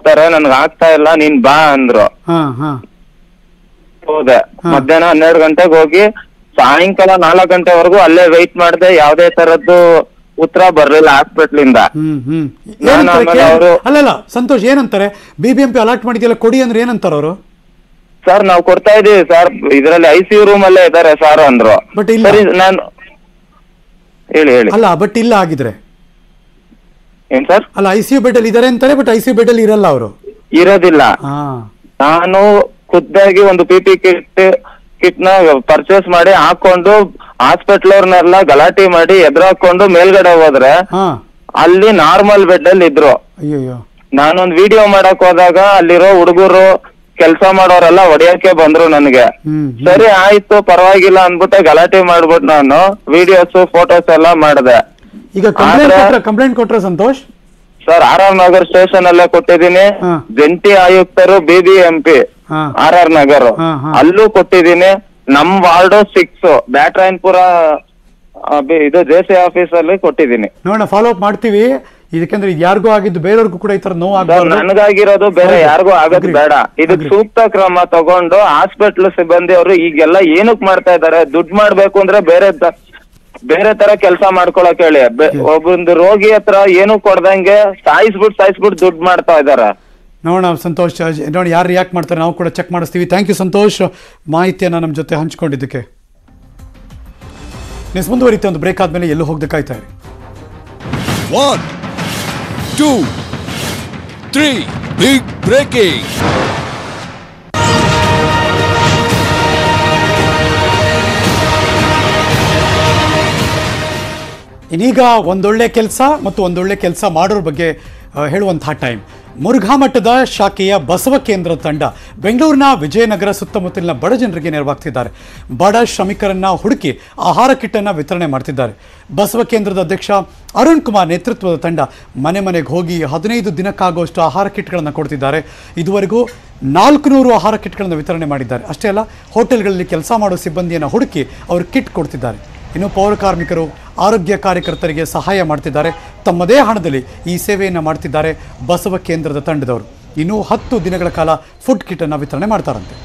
ಹೋಗ್ತಾರೆ ನನ್ಗೆ ಆಗ್ತಾ ಇಲ್ಲ ನೀನ್ ಬಾ ಅಂದ್ರು ಹಾ ಹಾ ಹೋದೆ ಮಧ್ಯಾಹ್ನ ಹನ್ನೆರಡು ಗಂಟೆಗೆ ಹೋಗಿ ಸಾಯಂಕಾಲ ನಾಲ್ಕು ಗಂಟೆವರೆಗೂ ಅಲ್ಲೇ ವೆಯ್ಟ್ ಮಾಡಿದೆ ಯಾವ್ದೇ ತರದ್ದು ಉತ್ತರ ಬರ್ಲಿಲ್ಲ ಹಾಸ್ಪಿಟ್ಲಿಂದ ಹ್ಮ್ ಹ್ಮ್ ನಾನು ಏನಂತಾರೆ ಆಮೇಲೆ ಕೇಳಿ- ಅವ್ರು- ಅಲ್ಲಲ್ಲ ಸಂತೋಷ್ ಏನಂತಾರೆ B B M P allot ಮಾಡಿದ್ಯಲ್ಲ ಕೊಡಿ ಅಂದ್ರೆ ಏನಂತಾರ ಅವರು ಸರ್ ನಾವು ಕೊಡ್ತಾ ಇದೀವಿ ಸರ್ ಇದ್ರಲ್ಲಿ ಐ ಸಿ ಯು ರೂಮ್ ಅಲ್ಲೇ ಇದಾರೆ ಸರ್ ಅಂದ್ರು But ಇಲ್ಲ. ಸರಿ ನಾನು ಹೇಳಿ ಹೇಳಿ ಅಲ್ಲ ಬಟ್ ಇಲ್ಲ ಆಗಿದ್ರೆ ಏನ್ ಸರ್ ಅಲ್ಲ ಐ ಸಿ ಯು ಬೆಡ್ ಅಲ್ಲಿ ಇದಾರೆ ಅಂತಾರೆ but I C U bed ಅಲ್ಲಿ ಇರಲ್ಲ ಅವರು ಇರೋದಿಲ್ಲ ಹಾ ನಾನು ಖುದ್ದಾಗಿ ಒಂದು ಪಿ ಪಿ ಕಿಟ್ ಕಿಟ್ ನ ಪರ್ಚೇಸ್ ಮಾಡಿ ಹಾಕೊಂಡು ಹಾಸ್ಪಿಟ್ಲ್ ಅವ್ರನ್ನೆಲ್ಲ ಗಲಾಟೆ ಮಾಡಿ ಎದುರಾಕೊಂಡು ಮೇಲ್ಗಡೆ ಹೋದ್ರೆ ಹಾ ಅಲ್ಲಿ ನಾರ್ಮಲ್ ಬೆಡ್ ಅಲ್ಲಿ ಇದ್ರು ಅಯ್ಯಯ್ಯೋ ನಾನೊಂದ್ ವಿಡಿಯೋ ಮಾಡಕ್ ಹೋದಾಗ ಅಲ್ಲಿರೋ ಹುಡುಗರು ಕೆಲಸ ಮಾಡೋರೆಲ್ಲ ಹೊಡಿಯಕ್ಕೆ ಬಂದ್ರು ನನಗೆ ಹ್ಮ್ ಸರಿ ಆಯ್ತು ಪರವಾಗಿಲ್ಲ ಅನ್ಬಿಟ್ಟು ಗಲಾಟೆ ಮಾಡ್ಬಿಟ್ಟು ನಾನು ವಿಡಿಯೋಸ್ ಫೋಟೋಸ್ ಎಲ್ಲ ಮಾಡಿದೆ ಈಗ ಕಂಪ್ಲೇಂಟ್ ಆದ್ರೆ- ಕೊಟ್ರ ಕಂಪ್ಲೇಂಟ್ ಕೊಟ್ರ Santosh sir R R Nagar station ಅಲ್ಲೇ ಕೊಟ್ಟಿದ್ದೀನಿ ಹಾ. ಜಂಟಿ ಆಯುಕ್ತರು ಬಿಬಿಎಂಪಿ ಹಾ. ಆರ್ ಆರ್ ನಗರ್ ಹಾ, ಹಾ. ಅಲ್ಲೂ ಕೊಟ್ಟಿದ್ದೀನಿ ನಮ್ ವಾರ್ಡು ಸಿಕ್ಸ್ ಬ್ಯಾಟ್ರಾಯನ್ಪುರ ಆ, ಬಿ- ಇದು ಜೆ ಸಿ ಆಫೀಸ್ ಅಲ್ಲಿ ಕೊಟ್ಟಿದ್ದೀನಿ ನೋಡೋಣ ಫಾಲೋ ಅಪ್ ಮಾಡ್ತೀವಿ ಇದಕ್ಕೆಂದ್ರೆ ಇದು ಯಾರಿಗೂ ಆಗಿದ್ದು ಬೇರೆಯವ್ರಿಗೂ ಕೂಡ ಈ ತರ ನೋವು ಸರ್ ಆಗ್ಬಾರ್ದು ನನ್ಗಾಗಿರೋದು ಬೇರೆ ಹೌದು. ಯಾರಿಗೂ ಆಗೋದ್ Agree. ಬೇಡ ಇದಕ್ Agree. ಸೂಕ್ತ ಕ್ರಮ ತಗೊಂಡು ಹಾಸ್ಪಿಟ್ಲ್ ಸಿಬ್ಬಂದಿ ಅವರು ಈಗೆಲ್ಲ ಏನಕ್ ಮಾಡ್ತಾ ಇದಾರೆ ದುಡ್ಡು ಮಾಡ್ಬೇಕು ಅಂದ್ರೆ ಬೇರೆ ತ- ಬೇರೆ ತರ ಕೆಲಸ ಮಾಡ್ಕೊಳಕ್ ಹೇಳಿ ಬೆ- ಒಬ್ಬೊಂದು ರೋಗಿ ಹತ್ರ ಏನು ಕೊಡ್ದಂಗೆ ಸಾಯಿಸ್ಬಿಟ್ ಸಾಯಿಸ್ಬಿಟ್ ದುಡ್ಡು ಮಾಡ್ತಾ ಇದಾರೆ ನೋಡೋಣ ಸಂತೋಷ್ ಅಜ್- ನೋಡಿ ಯಾರು ರಿಯಾಕ್ಟ್ ಮಾಡ್ತಾರೆ ನಾವು ಕೂಡ ಚೆಕ್ ಮಾಡಿಸ್ತೀವಿ ಥ್ಯಾಂಕ್ ಯು ಸಂತೋಷ್ ಮಾಹಿತಿಯನ್ನು ನಮ್ಮ ಜೊತೆ ಹಂಚ್ಕೊಂಡಿದ್ದಕ್ಕೆ ನೆಕ್ಸ್ಟ್ ಮುಂದುವರಿತ ಒಂದು ಬ್ರೇಕ್ ಆದ್ಮೇಲೆ ಎಲ್ಲೂ ಹೋಗ್ದೆ ಕಾಯ್ತಾ ಇರಿ One, two, three, big breaking. ಇನ್ನೀಗ ಒಂದೊಳ್ಳೆ ಕೆಲಸ ಮತ್ತು ಒಂದೊಳ್ಳೆ ಕೆಲಸ ಮಾಡೋರ ಬಗ್ಗೆ ಆ, ಹೇಳುವಂತಹ ಟೈಮ್ ಮುರುಘಾ ಮಠದ ಶಾಖೆಯ ಬಸವ ಕೇಂದ್ರ ತಂಡ ಬೆಂಗಳೂರಿನ ವಿಜಯನಗರ ಸುತ್ತಮುತ್ತಲಿನ ಬಡ ಜನರಿಗೆ ನೆರವಾಗ್ತಿದ್ದಾರೆ ಬಡ ಶ್ರಮಿಕರನ್ನ ಹುಡುಕಿ ಆಹಾರ ಕಿಟ್ಟನ್ನು ವಿತರಣೆ ಮಾಡ್ತಿದ್ದಾರೆ ಬಸವ ಕೇಂದ್ರದ ಅಧ್ಯಕ್ಷ ಅರುಣ್ ಕುಮಾರ್ ನೇತೃತ್ವದ ತಂಡ ಮನೆ ಮನೆಗೆ ಹೋಗಿ ಹದಿನೈದು ದಿನಕ್ಕಾಗುವಷ್ಟು ಆಹಾರ ಕಿಟ್ಗಳನ್ನು ಕೊಡ್ತಿದ್ದಾರೆ ಇದುವರೆಗೂ ನಾಲ್ಕು ನೂರು ಆಹಾರ ಕಿಟ್ಗಳನ್ನು ವಿತರಣೆ ಮಾಡಿದ್ದಾರೆ ಅಷ್ಟೇ ಅಲ್ಲ ಹೋಟೆಲ್ಗಳಲ್ಲಿ ಕೆಲಸ ಮಾಡೋ ಸಿಬ್ಬಂದಿಯನ್ನು ಹುಡುಕಿ ಅವರು ಕಿಟ್ ಕೊಡ್ತಿದ್ದಾರೆ ಇನ್ನು ಪೌರ ಕಾರ್ಮಿಕರು ಆರೋಗ್ಯ ಕಾರ್ಯಕರ್ತರಿಗೆ ಸಹಾಯ ಮಾಡ್ತಿದ್ದಾರೆ ತಮ್ಮದೇ ಹಣದಲ್ಲಿ ಈ ಸೇವೆಯನ್ನು ಮಾಡ್ತಿದ್ದಾರೆ ಬಸವ ಕೇಂದ್ರದ ತಂಡದವರು ಇನ್ನು ಹತ್ತು ದಿನಗಳ ಕಾಲ ಫುಡ್ ಕಿಟ್ಟನ್ನು ವಿತರಣೆ ಮಾಡ್ತಾರಂತೆ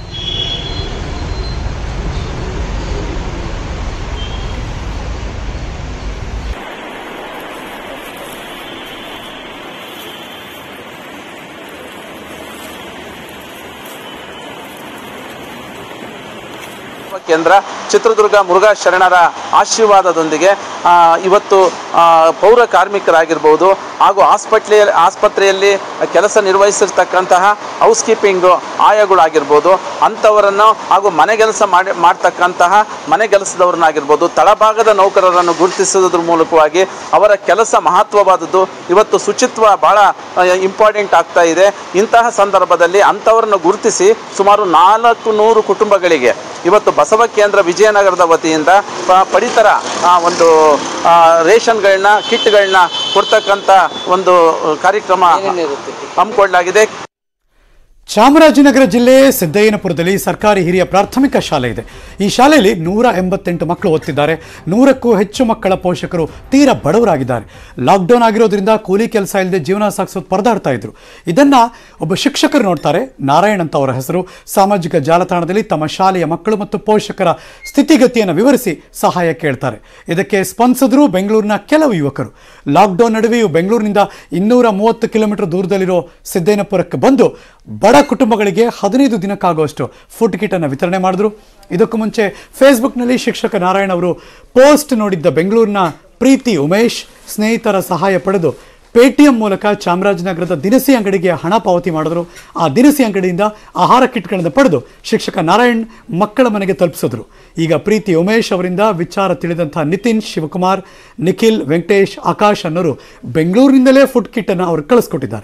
ಕೇಂದ್ರ ಚಿತ್ರದುರ್ಗ ಮುರುಘಾ ಶರಣರ ಆಶೀರ್ವಾದದೊಂದಿಗೆ ಆ, ಇವತ್ತು ಆ, ಪೌರ ಕಾರ್ಮಿಕರಾಗಿರ್ಬೋದು ಹಾಗೂ ಆಸ್ಪತ್ರೆ ಆಸ್ಪತ್ರೆಯಲ್ಲಿ ಕೆಲಸ ನಿರ್ವಹಿಸಿರ್ತಕ್ಕಂತಹ ಹೌಸ್ ಕೀಪಿಂಗ್ ಆಯಗಳಾಗಿರ್ಬೋದು ಅಂಥವರನ್ನು ಹಾಗೂ ಮನೆಗೆಲಸ ಮಾಡಿ ಮಾಡ್ತಕ್ಕಂತಹ ಮನೆಗೆಲಸದವ್ರನ್ನಾಗಿರ್ಬೋದು ತಳಭಾಗದ ನೌಕರರನ್ನು ಗುರುತಿಸೋದ್ರ ಮೂಲಕವಾಗಿ ಅವರ ಕೆಲಸ ಮಹತ್ವವಾದದ್ದು ಇವತ್ತು ಶುಚಿತ್ವ ಬಹಳ ಇಂಪಾರ್ಟೆಂಟ್ ಆಗ್ತಾ ಇದೆ ಇಂತಹ ಸಂದರ್ಭದಲ್ಲಿ ಅಂಥವರನ್ನು ಗುರುತಿಸಿ ಸುಮಾರು ನಾಲ್ಕು ನೂರು ಕುಟುಂಬಗಳಿಗೆ ಇವತ್ತು ಬಸವ ಕೇಂದ್ರ ವಿಜಯನಗರದ ವತಿಯಿಂದ ಪ- ಪಡಿತರ ಆ, ಒಂದು ಆ, ರೇಷನ್ಗಳನ್ನ ಕಿಟ್ಗಳನ್ನ ಕೊಡ್ತಕ್ಕಂಥ ಒಂದು ಕಾರ್ಯಕ್ರಮ ಹಮ್ಮಿಕೊಳ್ಳಲಾಗಿದೆ ಚಾಮರಾಜನಗರ ಜಿಲ್ಲೆ ಸಿದ್ದಯ್ಯನಪುರದಲ್ಲಿ ಸರ್ಕಾರಿ ಹಿರಿಯ ಪ್ರಾಥಮಿಕ ಶಾಲೆ ಇದೆ ಈ ಶಾಲೆಯಲ್ಲಿ ನೂರ ಎಂಬತ್ತೆಂಟು ಮಕ್ಕಳು ಓದ್ತಿದ್ದಾರೆ ನೂರಕ್ಕೂ ಹೆಚ್ಚು ಮಕ್ಕಳ ಪೋಷಕರು ತೀರಾ ಬಡವರಾಗಿದ್ದಾರೆ ಲಾಕ್ಡೌನ್ ಆಗಿರೋದ್ರಿಂದ ಕೂಲಿ ಕೆಲಸ ಇಲ್ಲದೆ ಜೀವನ ಸಾಗಿಸೋದು ಪರದಾಡ್ತಾ ಇದ್ರು ಇದನ್ನ ಒಬ್ಬ ಶಿಕ್ಷಕರು ನೋಡ್ತಾರೆ ನಾರಾಯಣ್ ಅಂತ ಅವರ ಹೆಸರು ಸಾಮಾಜಿಕ ಜಾಲತಾಣದಲ್ಲಿ ತಮ್ಮ ಶಾಲೆಯ ಮಕ್ಕಳು ಮತ್ತು ಪೋಷಕರ ಸ್ಥಿತಿಗತಿಯನ್ನು ವಿವರಿಸಿ ಸಹಾಯ ಕೇಳ್ತಾರೆ ಇದಕ್ಕೆ ಸ್ಪಂದಿಸಿದ್ರು ಬೆಂಗಳೂರಿನ ಕೆಲವು ಯುವಕರು ಲಾಕ್ಡೌನ್ ನಡುವೆಯೂ ಬೆಂಗಳೂರಿನಿಂದ ಇನ್ನೂರ ಮೂವತ್ತು ಕಿಲೋಮೀಟರ್ ದೂರದಲ್ಲಿರೋ ಸಿದ್ದೇನಪುರಕ್ಕೆ ಬಂದು ಬಡ ಕುಟುಂಬಗಳಿಗೆ ಹದಿನೈದು ದಿನಕ್ಕಾಗುವಷ್ಟು ಫುಡ್ ಕಿಟನ್ನು ವಿತರಣೆ ಮಾಡಿದ್ರು ಇದಕ್ಕೂ ಮುಂಚೆ ಫೇಸ್ಬುಕ್ನಲ್ಲಿ ಶಿಕ್ಷಕ ನಾರಾಯಣ್ ಅವರು ಪೋಸ್ಟ್ ನೋಡಿದ್ದ ಬೆಂಗಳೂರಿನ ಪ್ರೀತಿ ಉಮೇಶ್ ಸ್ನೇಹಿತರ ಸಹಾಯ ಪಡೆದು ಪೇಟಿಎಂ ಮೂಲಕ ಚಾಮರಾಜನಗರದ ದಿನಸಿ ಅಂಗಡಿಗೆ ಹಣ ಪಾವತಿ ಮಾಡಿದ್ರು ಆ ದಿನಸಿ ಅಂಗಡಿಯಿಂದ ಆಹಾರ ಕಿಟ್ಗಳನ್ನು ಪಡೆದು ಶಿಕ್ಷಕ ನಾರಾಯಣ್ ಮಕ್ಕಳ ಮನೆಗೆ ತಲುಪಿಸಿದ್ರು ಈಗ ಪ್ರೀತಿ ಉಮೇಶ್ ಅವರಿಂದ ವಿಚಾರ ತಿಳಿದಂಥ ನಿತಿನ್ ಶಿವಕುಮಾರ್ ನಿಖಿಲ್ ವೆಂಕಟೇಶ್ ಆಕಾಶ್ ಅನ್ನೋರು ಬೆಂಗಳೂರಿನಿಂದಲೇ ಫುಡ್ ಕಿಟ್ಟನ್ನು ಅವರು ಕಳಿಸ್ಕೊಟ್ಟಿದ್ದಾರೆ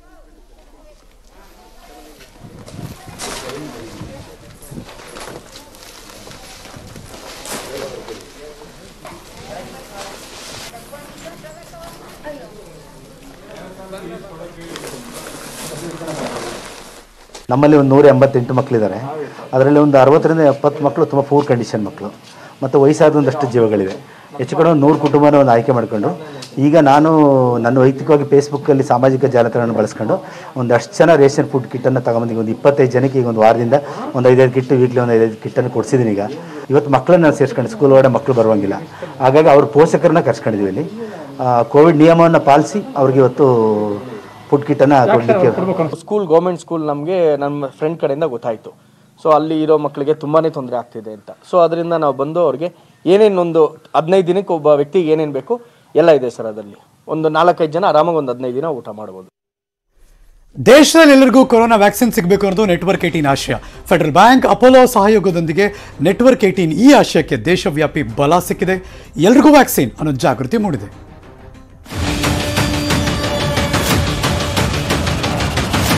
ನಮ್ಮಲ್ಲಿ ಒಂದು ನೂರ ಎಂಬತ್ತೆಂಟು ಮಕ್ಕಳಿದ್ದಾರೆ ಅದರಲ್ಲಿ ಒಂದು ಅರವತ್ತರಿಂದ ಎಪ್ಪತ್ತು ಮಕ್ಕಳು ತುಂಬ ಪೂರ್ ಕಂಡೀಷನ್ ಮಕ್ಕಳು ಮತ್ತು ವಯಸ್ಸಾದ ಒಂದಷ್ಟು ಜೀವಗಳಿವೆ ಹೆಚ್ಚು ಕಡೆ ಒಂದು ನೂರು ಕುಟುಂಬನ ಒಂದು ಆಯ್ಕೆ ಮಾಡಿಕೊಂಡು ಈಗ ನಾನು ನನ್ನ ವೈಯಕ್ತಿಕವಾಗಿ ಫೇಸ್ಬುಕ್ಕಲ್ಲಿ ಸಾಮಾಜಿಕ ಜಾಲತಾಣ ಬಳಸ್ಕೊಂಡು ಒಂದಷ್ಟು ಜನ ರೇಷನ್ ಫುಡ್ ಕಿಟ್ಟನ್ನು ತಗೊಂಬಂದಿಗೆ ಒಂದು ಇಪ್ಪತ್ತೈದು ಜನಕ್ಕೆ ಈಗ ಒಂದು ವಾರದಿಂದ ಒಂದು ಐದೈದು ಕಿಟ್ಟು ವೀಕ್ಲಿ ಒಂದು ಐದೈದು ಕಿಟ್ಟನ್ನು ಕೊಡಿಸಿದ್ದೀನಿ ಈಗ ಇವತ್ತು ಮಕ್ಕಳನ್ನ ನಾವು ಸೇರಿಸ್ಕೊಂಡು ಸ್ಕೂಲ್ ಒಳಗಡೆ ಮಕ್ಕಳು ಬರುವಂಗಿಲ್ಲ ಹಾಗಾಗಿ ಅವ್ರ ಪೋಷಕರನ್ನ ಕರ್ಸ್ಕೊಂಡಿದ್ದೀವಿ ಇಲ್ಲಿ ಕೋವಿಡ್ ನಿಯಮವನ್ನು ಪಾಲಿಸಿ ಅವ್ರಿಗೆ ಇವತ್ತು ಫುಡ್ ಕಿಟ್ಟನ್ನು ಕೊಡಲಿಕ್ಕೆ ಸ್ಕೂಲ್ ಗೌರ್ಮೆಂಟ್ ಸ್ಕೂಲ್ ನಮಗೆ ನಮ್ಮ ಫ್ರೆಂಡ್ ಕಡೆಯಿಂದ ಗೊತ್ತಾಯಿತು ಸೊ ಅಲ್ಲಿ ಇರೋ ಮಕ್ಕಳಿಗೆ ತುಂಬಾ ತೊಂದರೆ ಆಗ್ತಿದೆ ಅಂತ ಸೊ ಅದರಿಂದ ನಾವು ಬಂದು ಅವ್ರಿಗೆ ಏನೇನೊಂದು ಹದಿನೈದು ದಿನಕ್ಕೆ ಒಬ್ಬ ವ್ಯಕ್ತಿಗೆ ಏನೇನು ಬೇಕು ಎಲ್ಲ ಇದೆ ಸರ್ ಅದರಲ್ಲಿ ಒಂದು ನಾಲ್ಕೈದು ಜನ ಆರಾಮಾಗಿ ಒಂದು ಹದಿನೈದು ದಿನ ಊಟ ಮಾಡ್ಬೋದು ದೇಶದಲ್ಲಿ ಎಲ್ಲರಿಗೂ ಕೊರೋನಾ ವ್ಯಾಕ್ಸಿನ್ ಸಿಗಬೇಕು ಅನ್ನೋದು ನೆಟ್ವರ್ಕ್ ಏಟೀನ್ ಆಶಯ ಫೆಡರಲ್ ಬ್ಯಾಂಕ್ ಅಪೋಲೋ ಸಹಯೋಗದೊಂದಿಗೆ ನೆಟ್ವರ್ಕ್ ಏಟೀನ್ ಈ ಆಶಯಕ್ಕೆ ದೇಶವ್ಯಾಪಿ ಬಲ ಸಿಕ್ಕಿದೆ ಎಲ್ರಿಗೂ ವ್ಯಾಕ್ಸಿನ್ ಅನ್ನೋ ಜಾಗೃತಿ ಮೂಡಿದೆ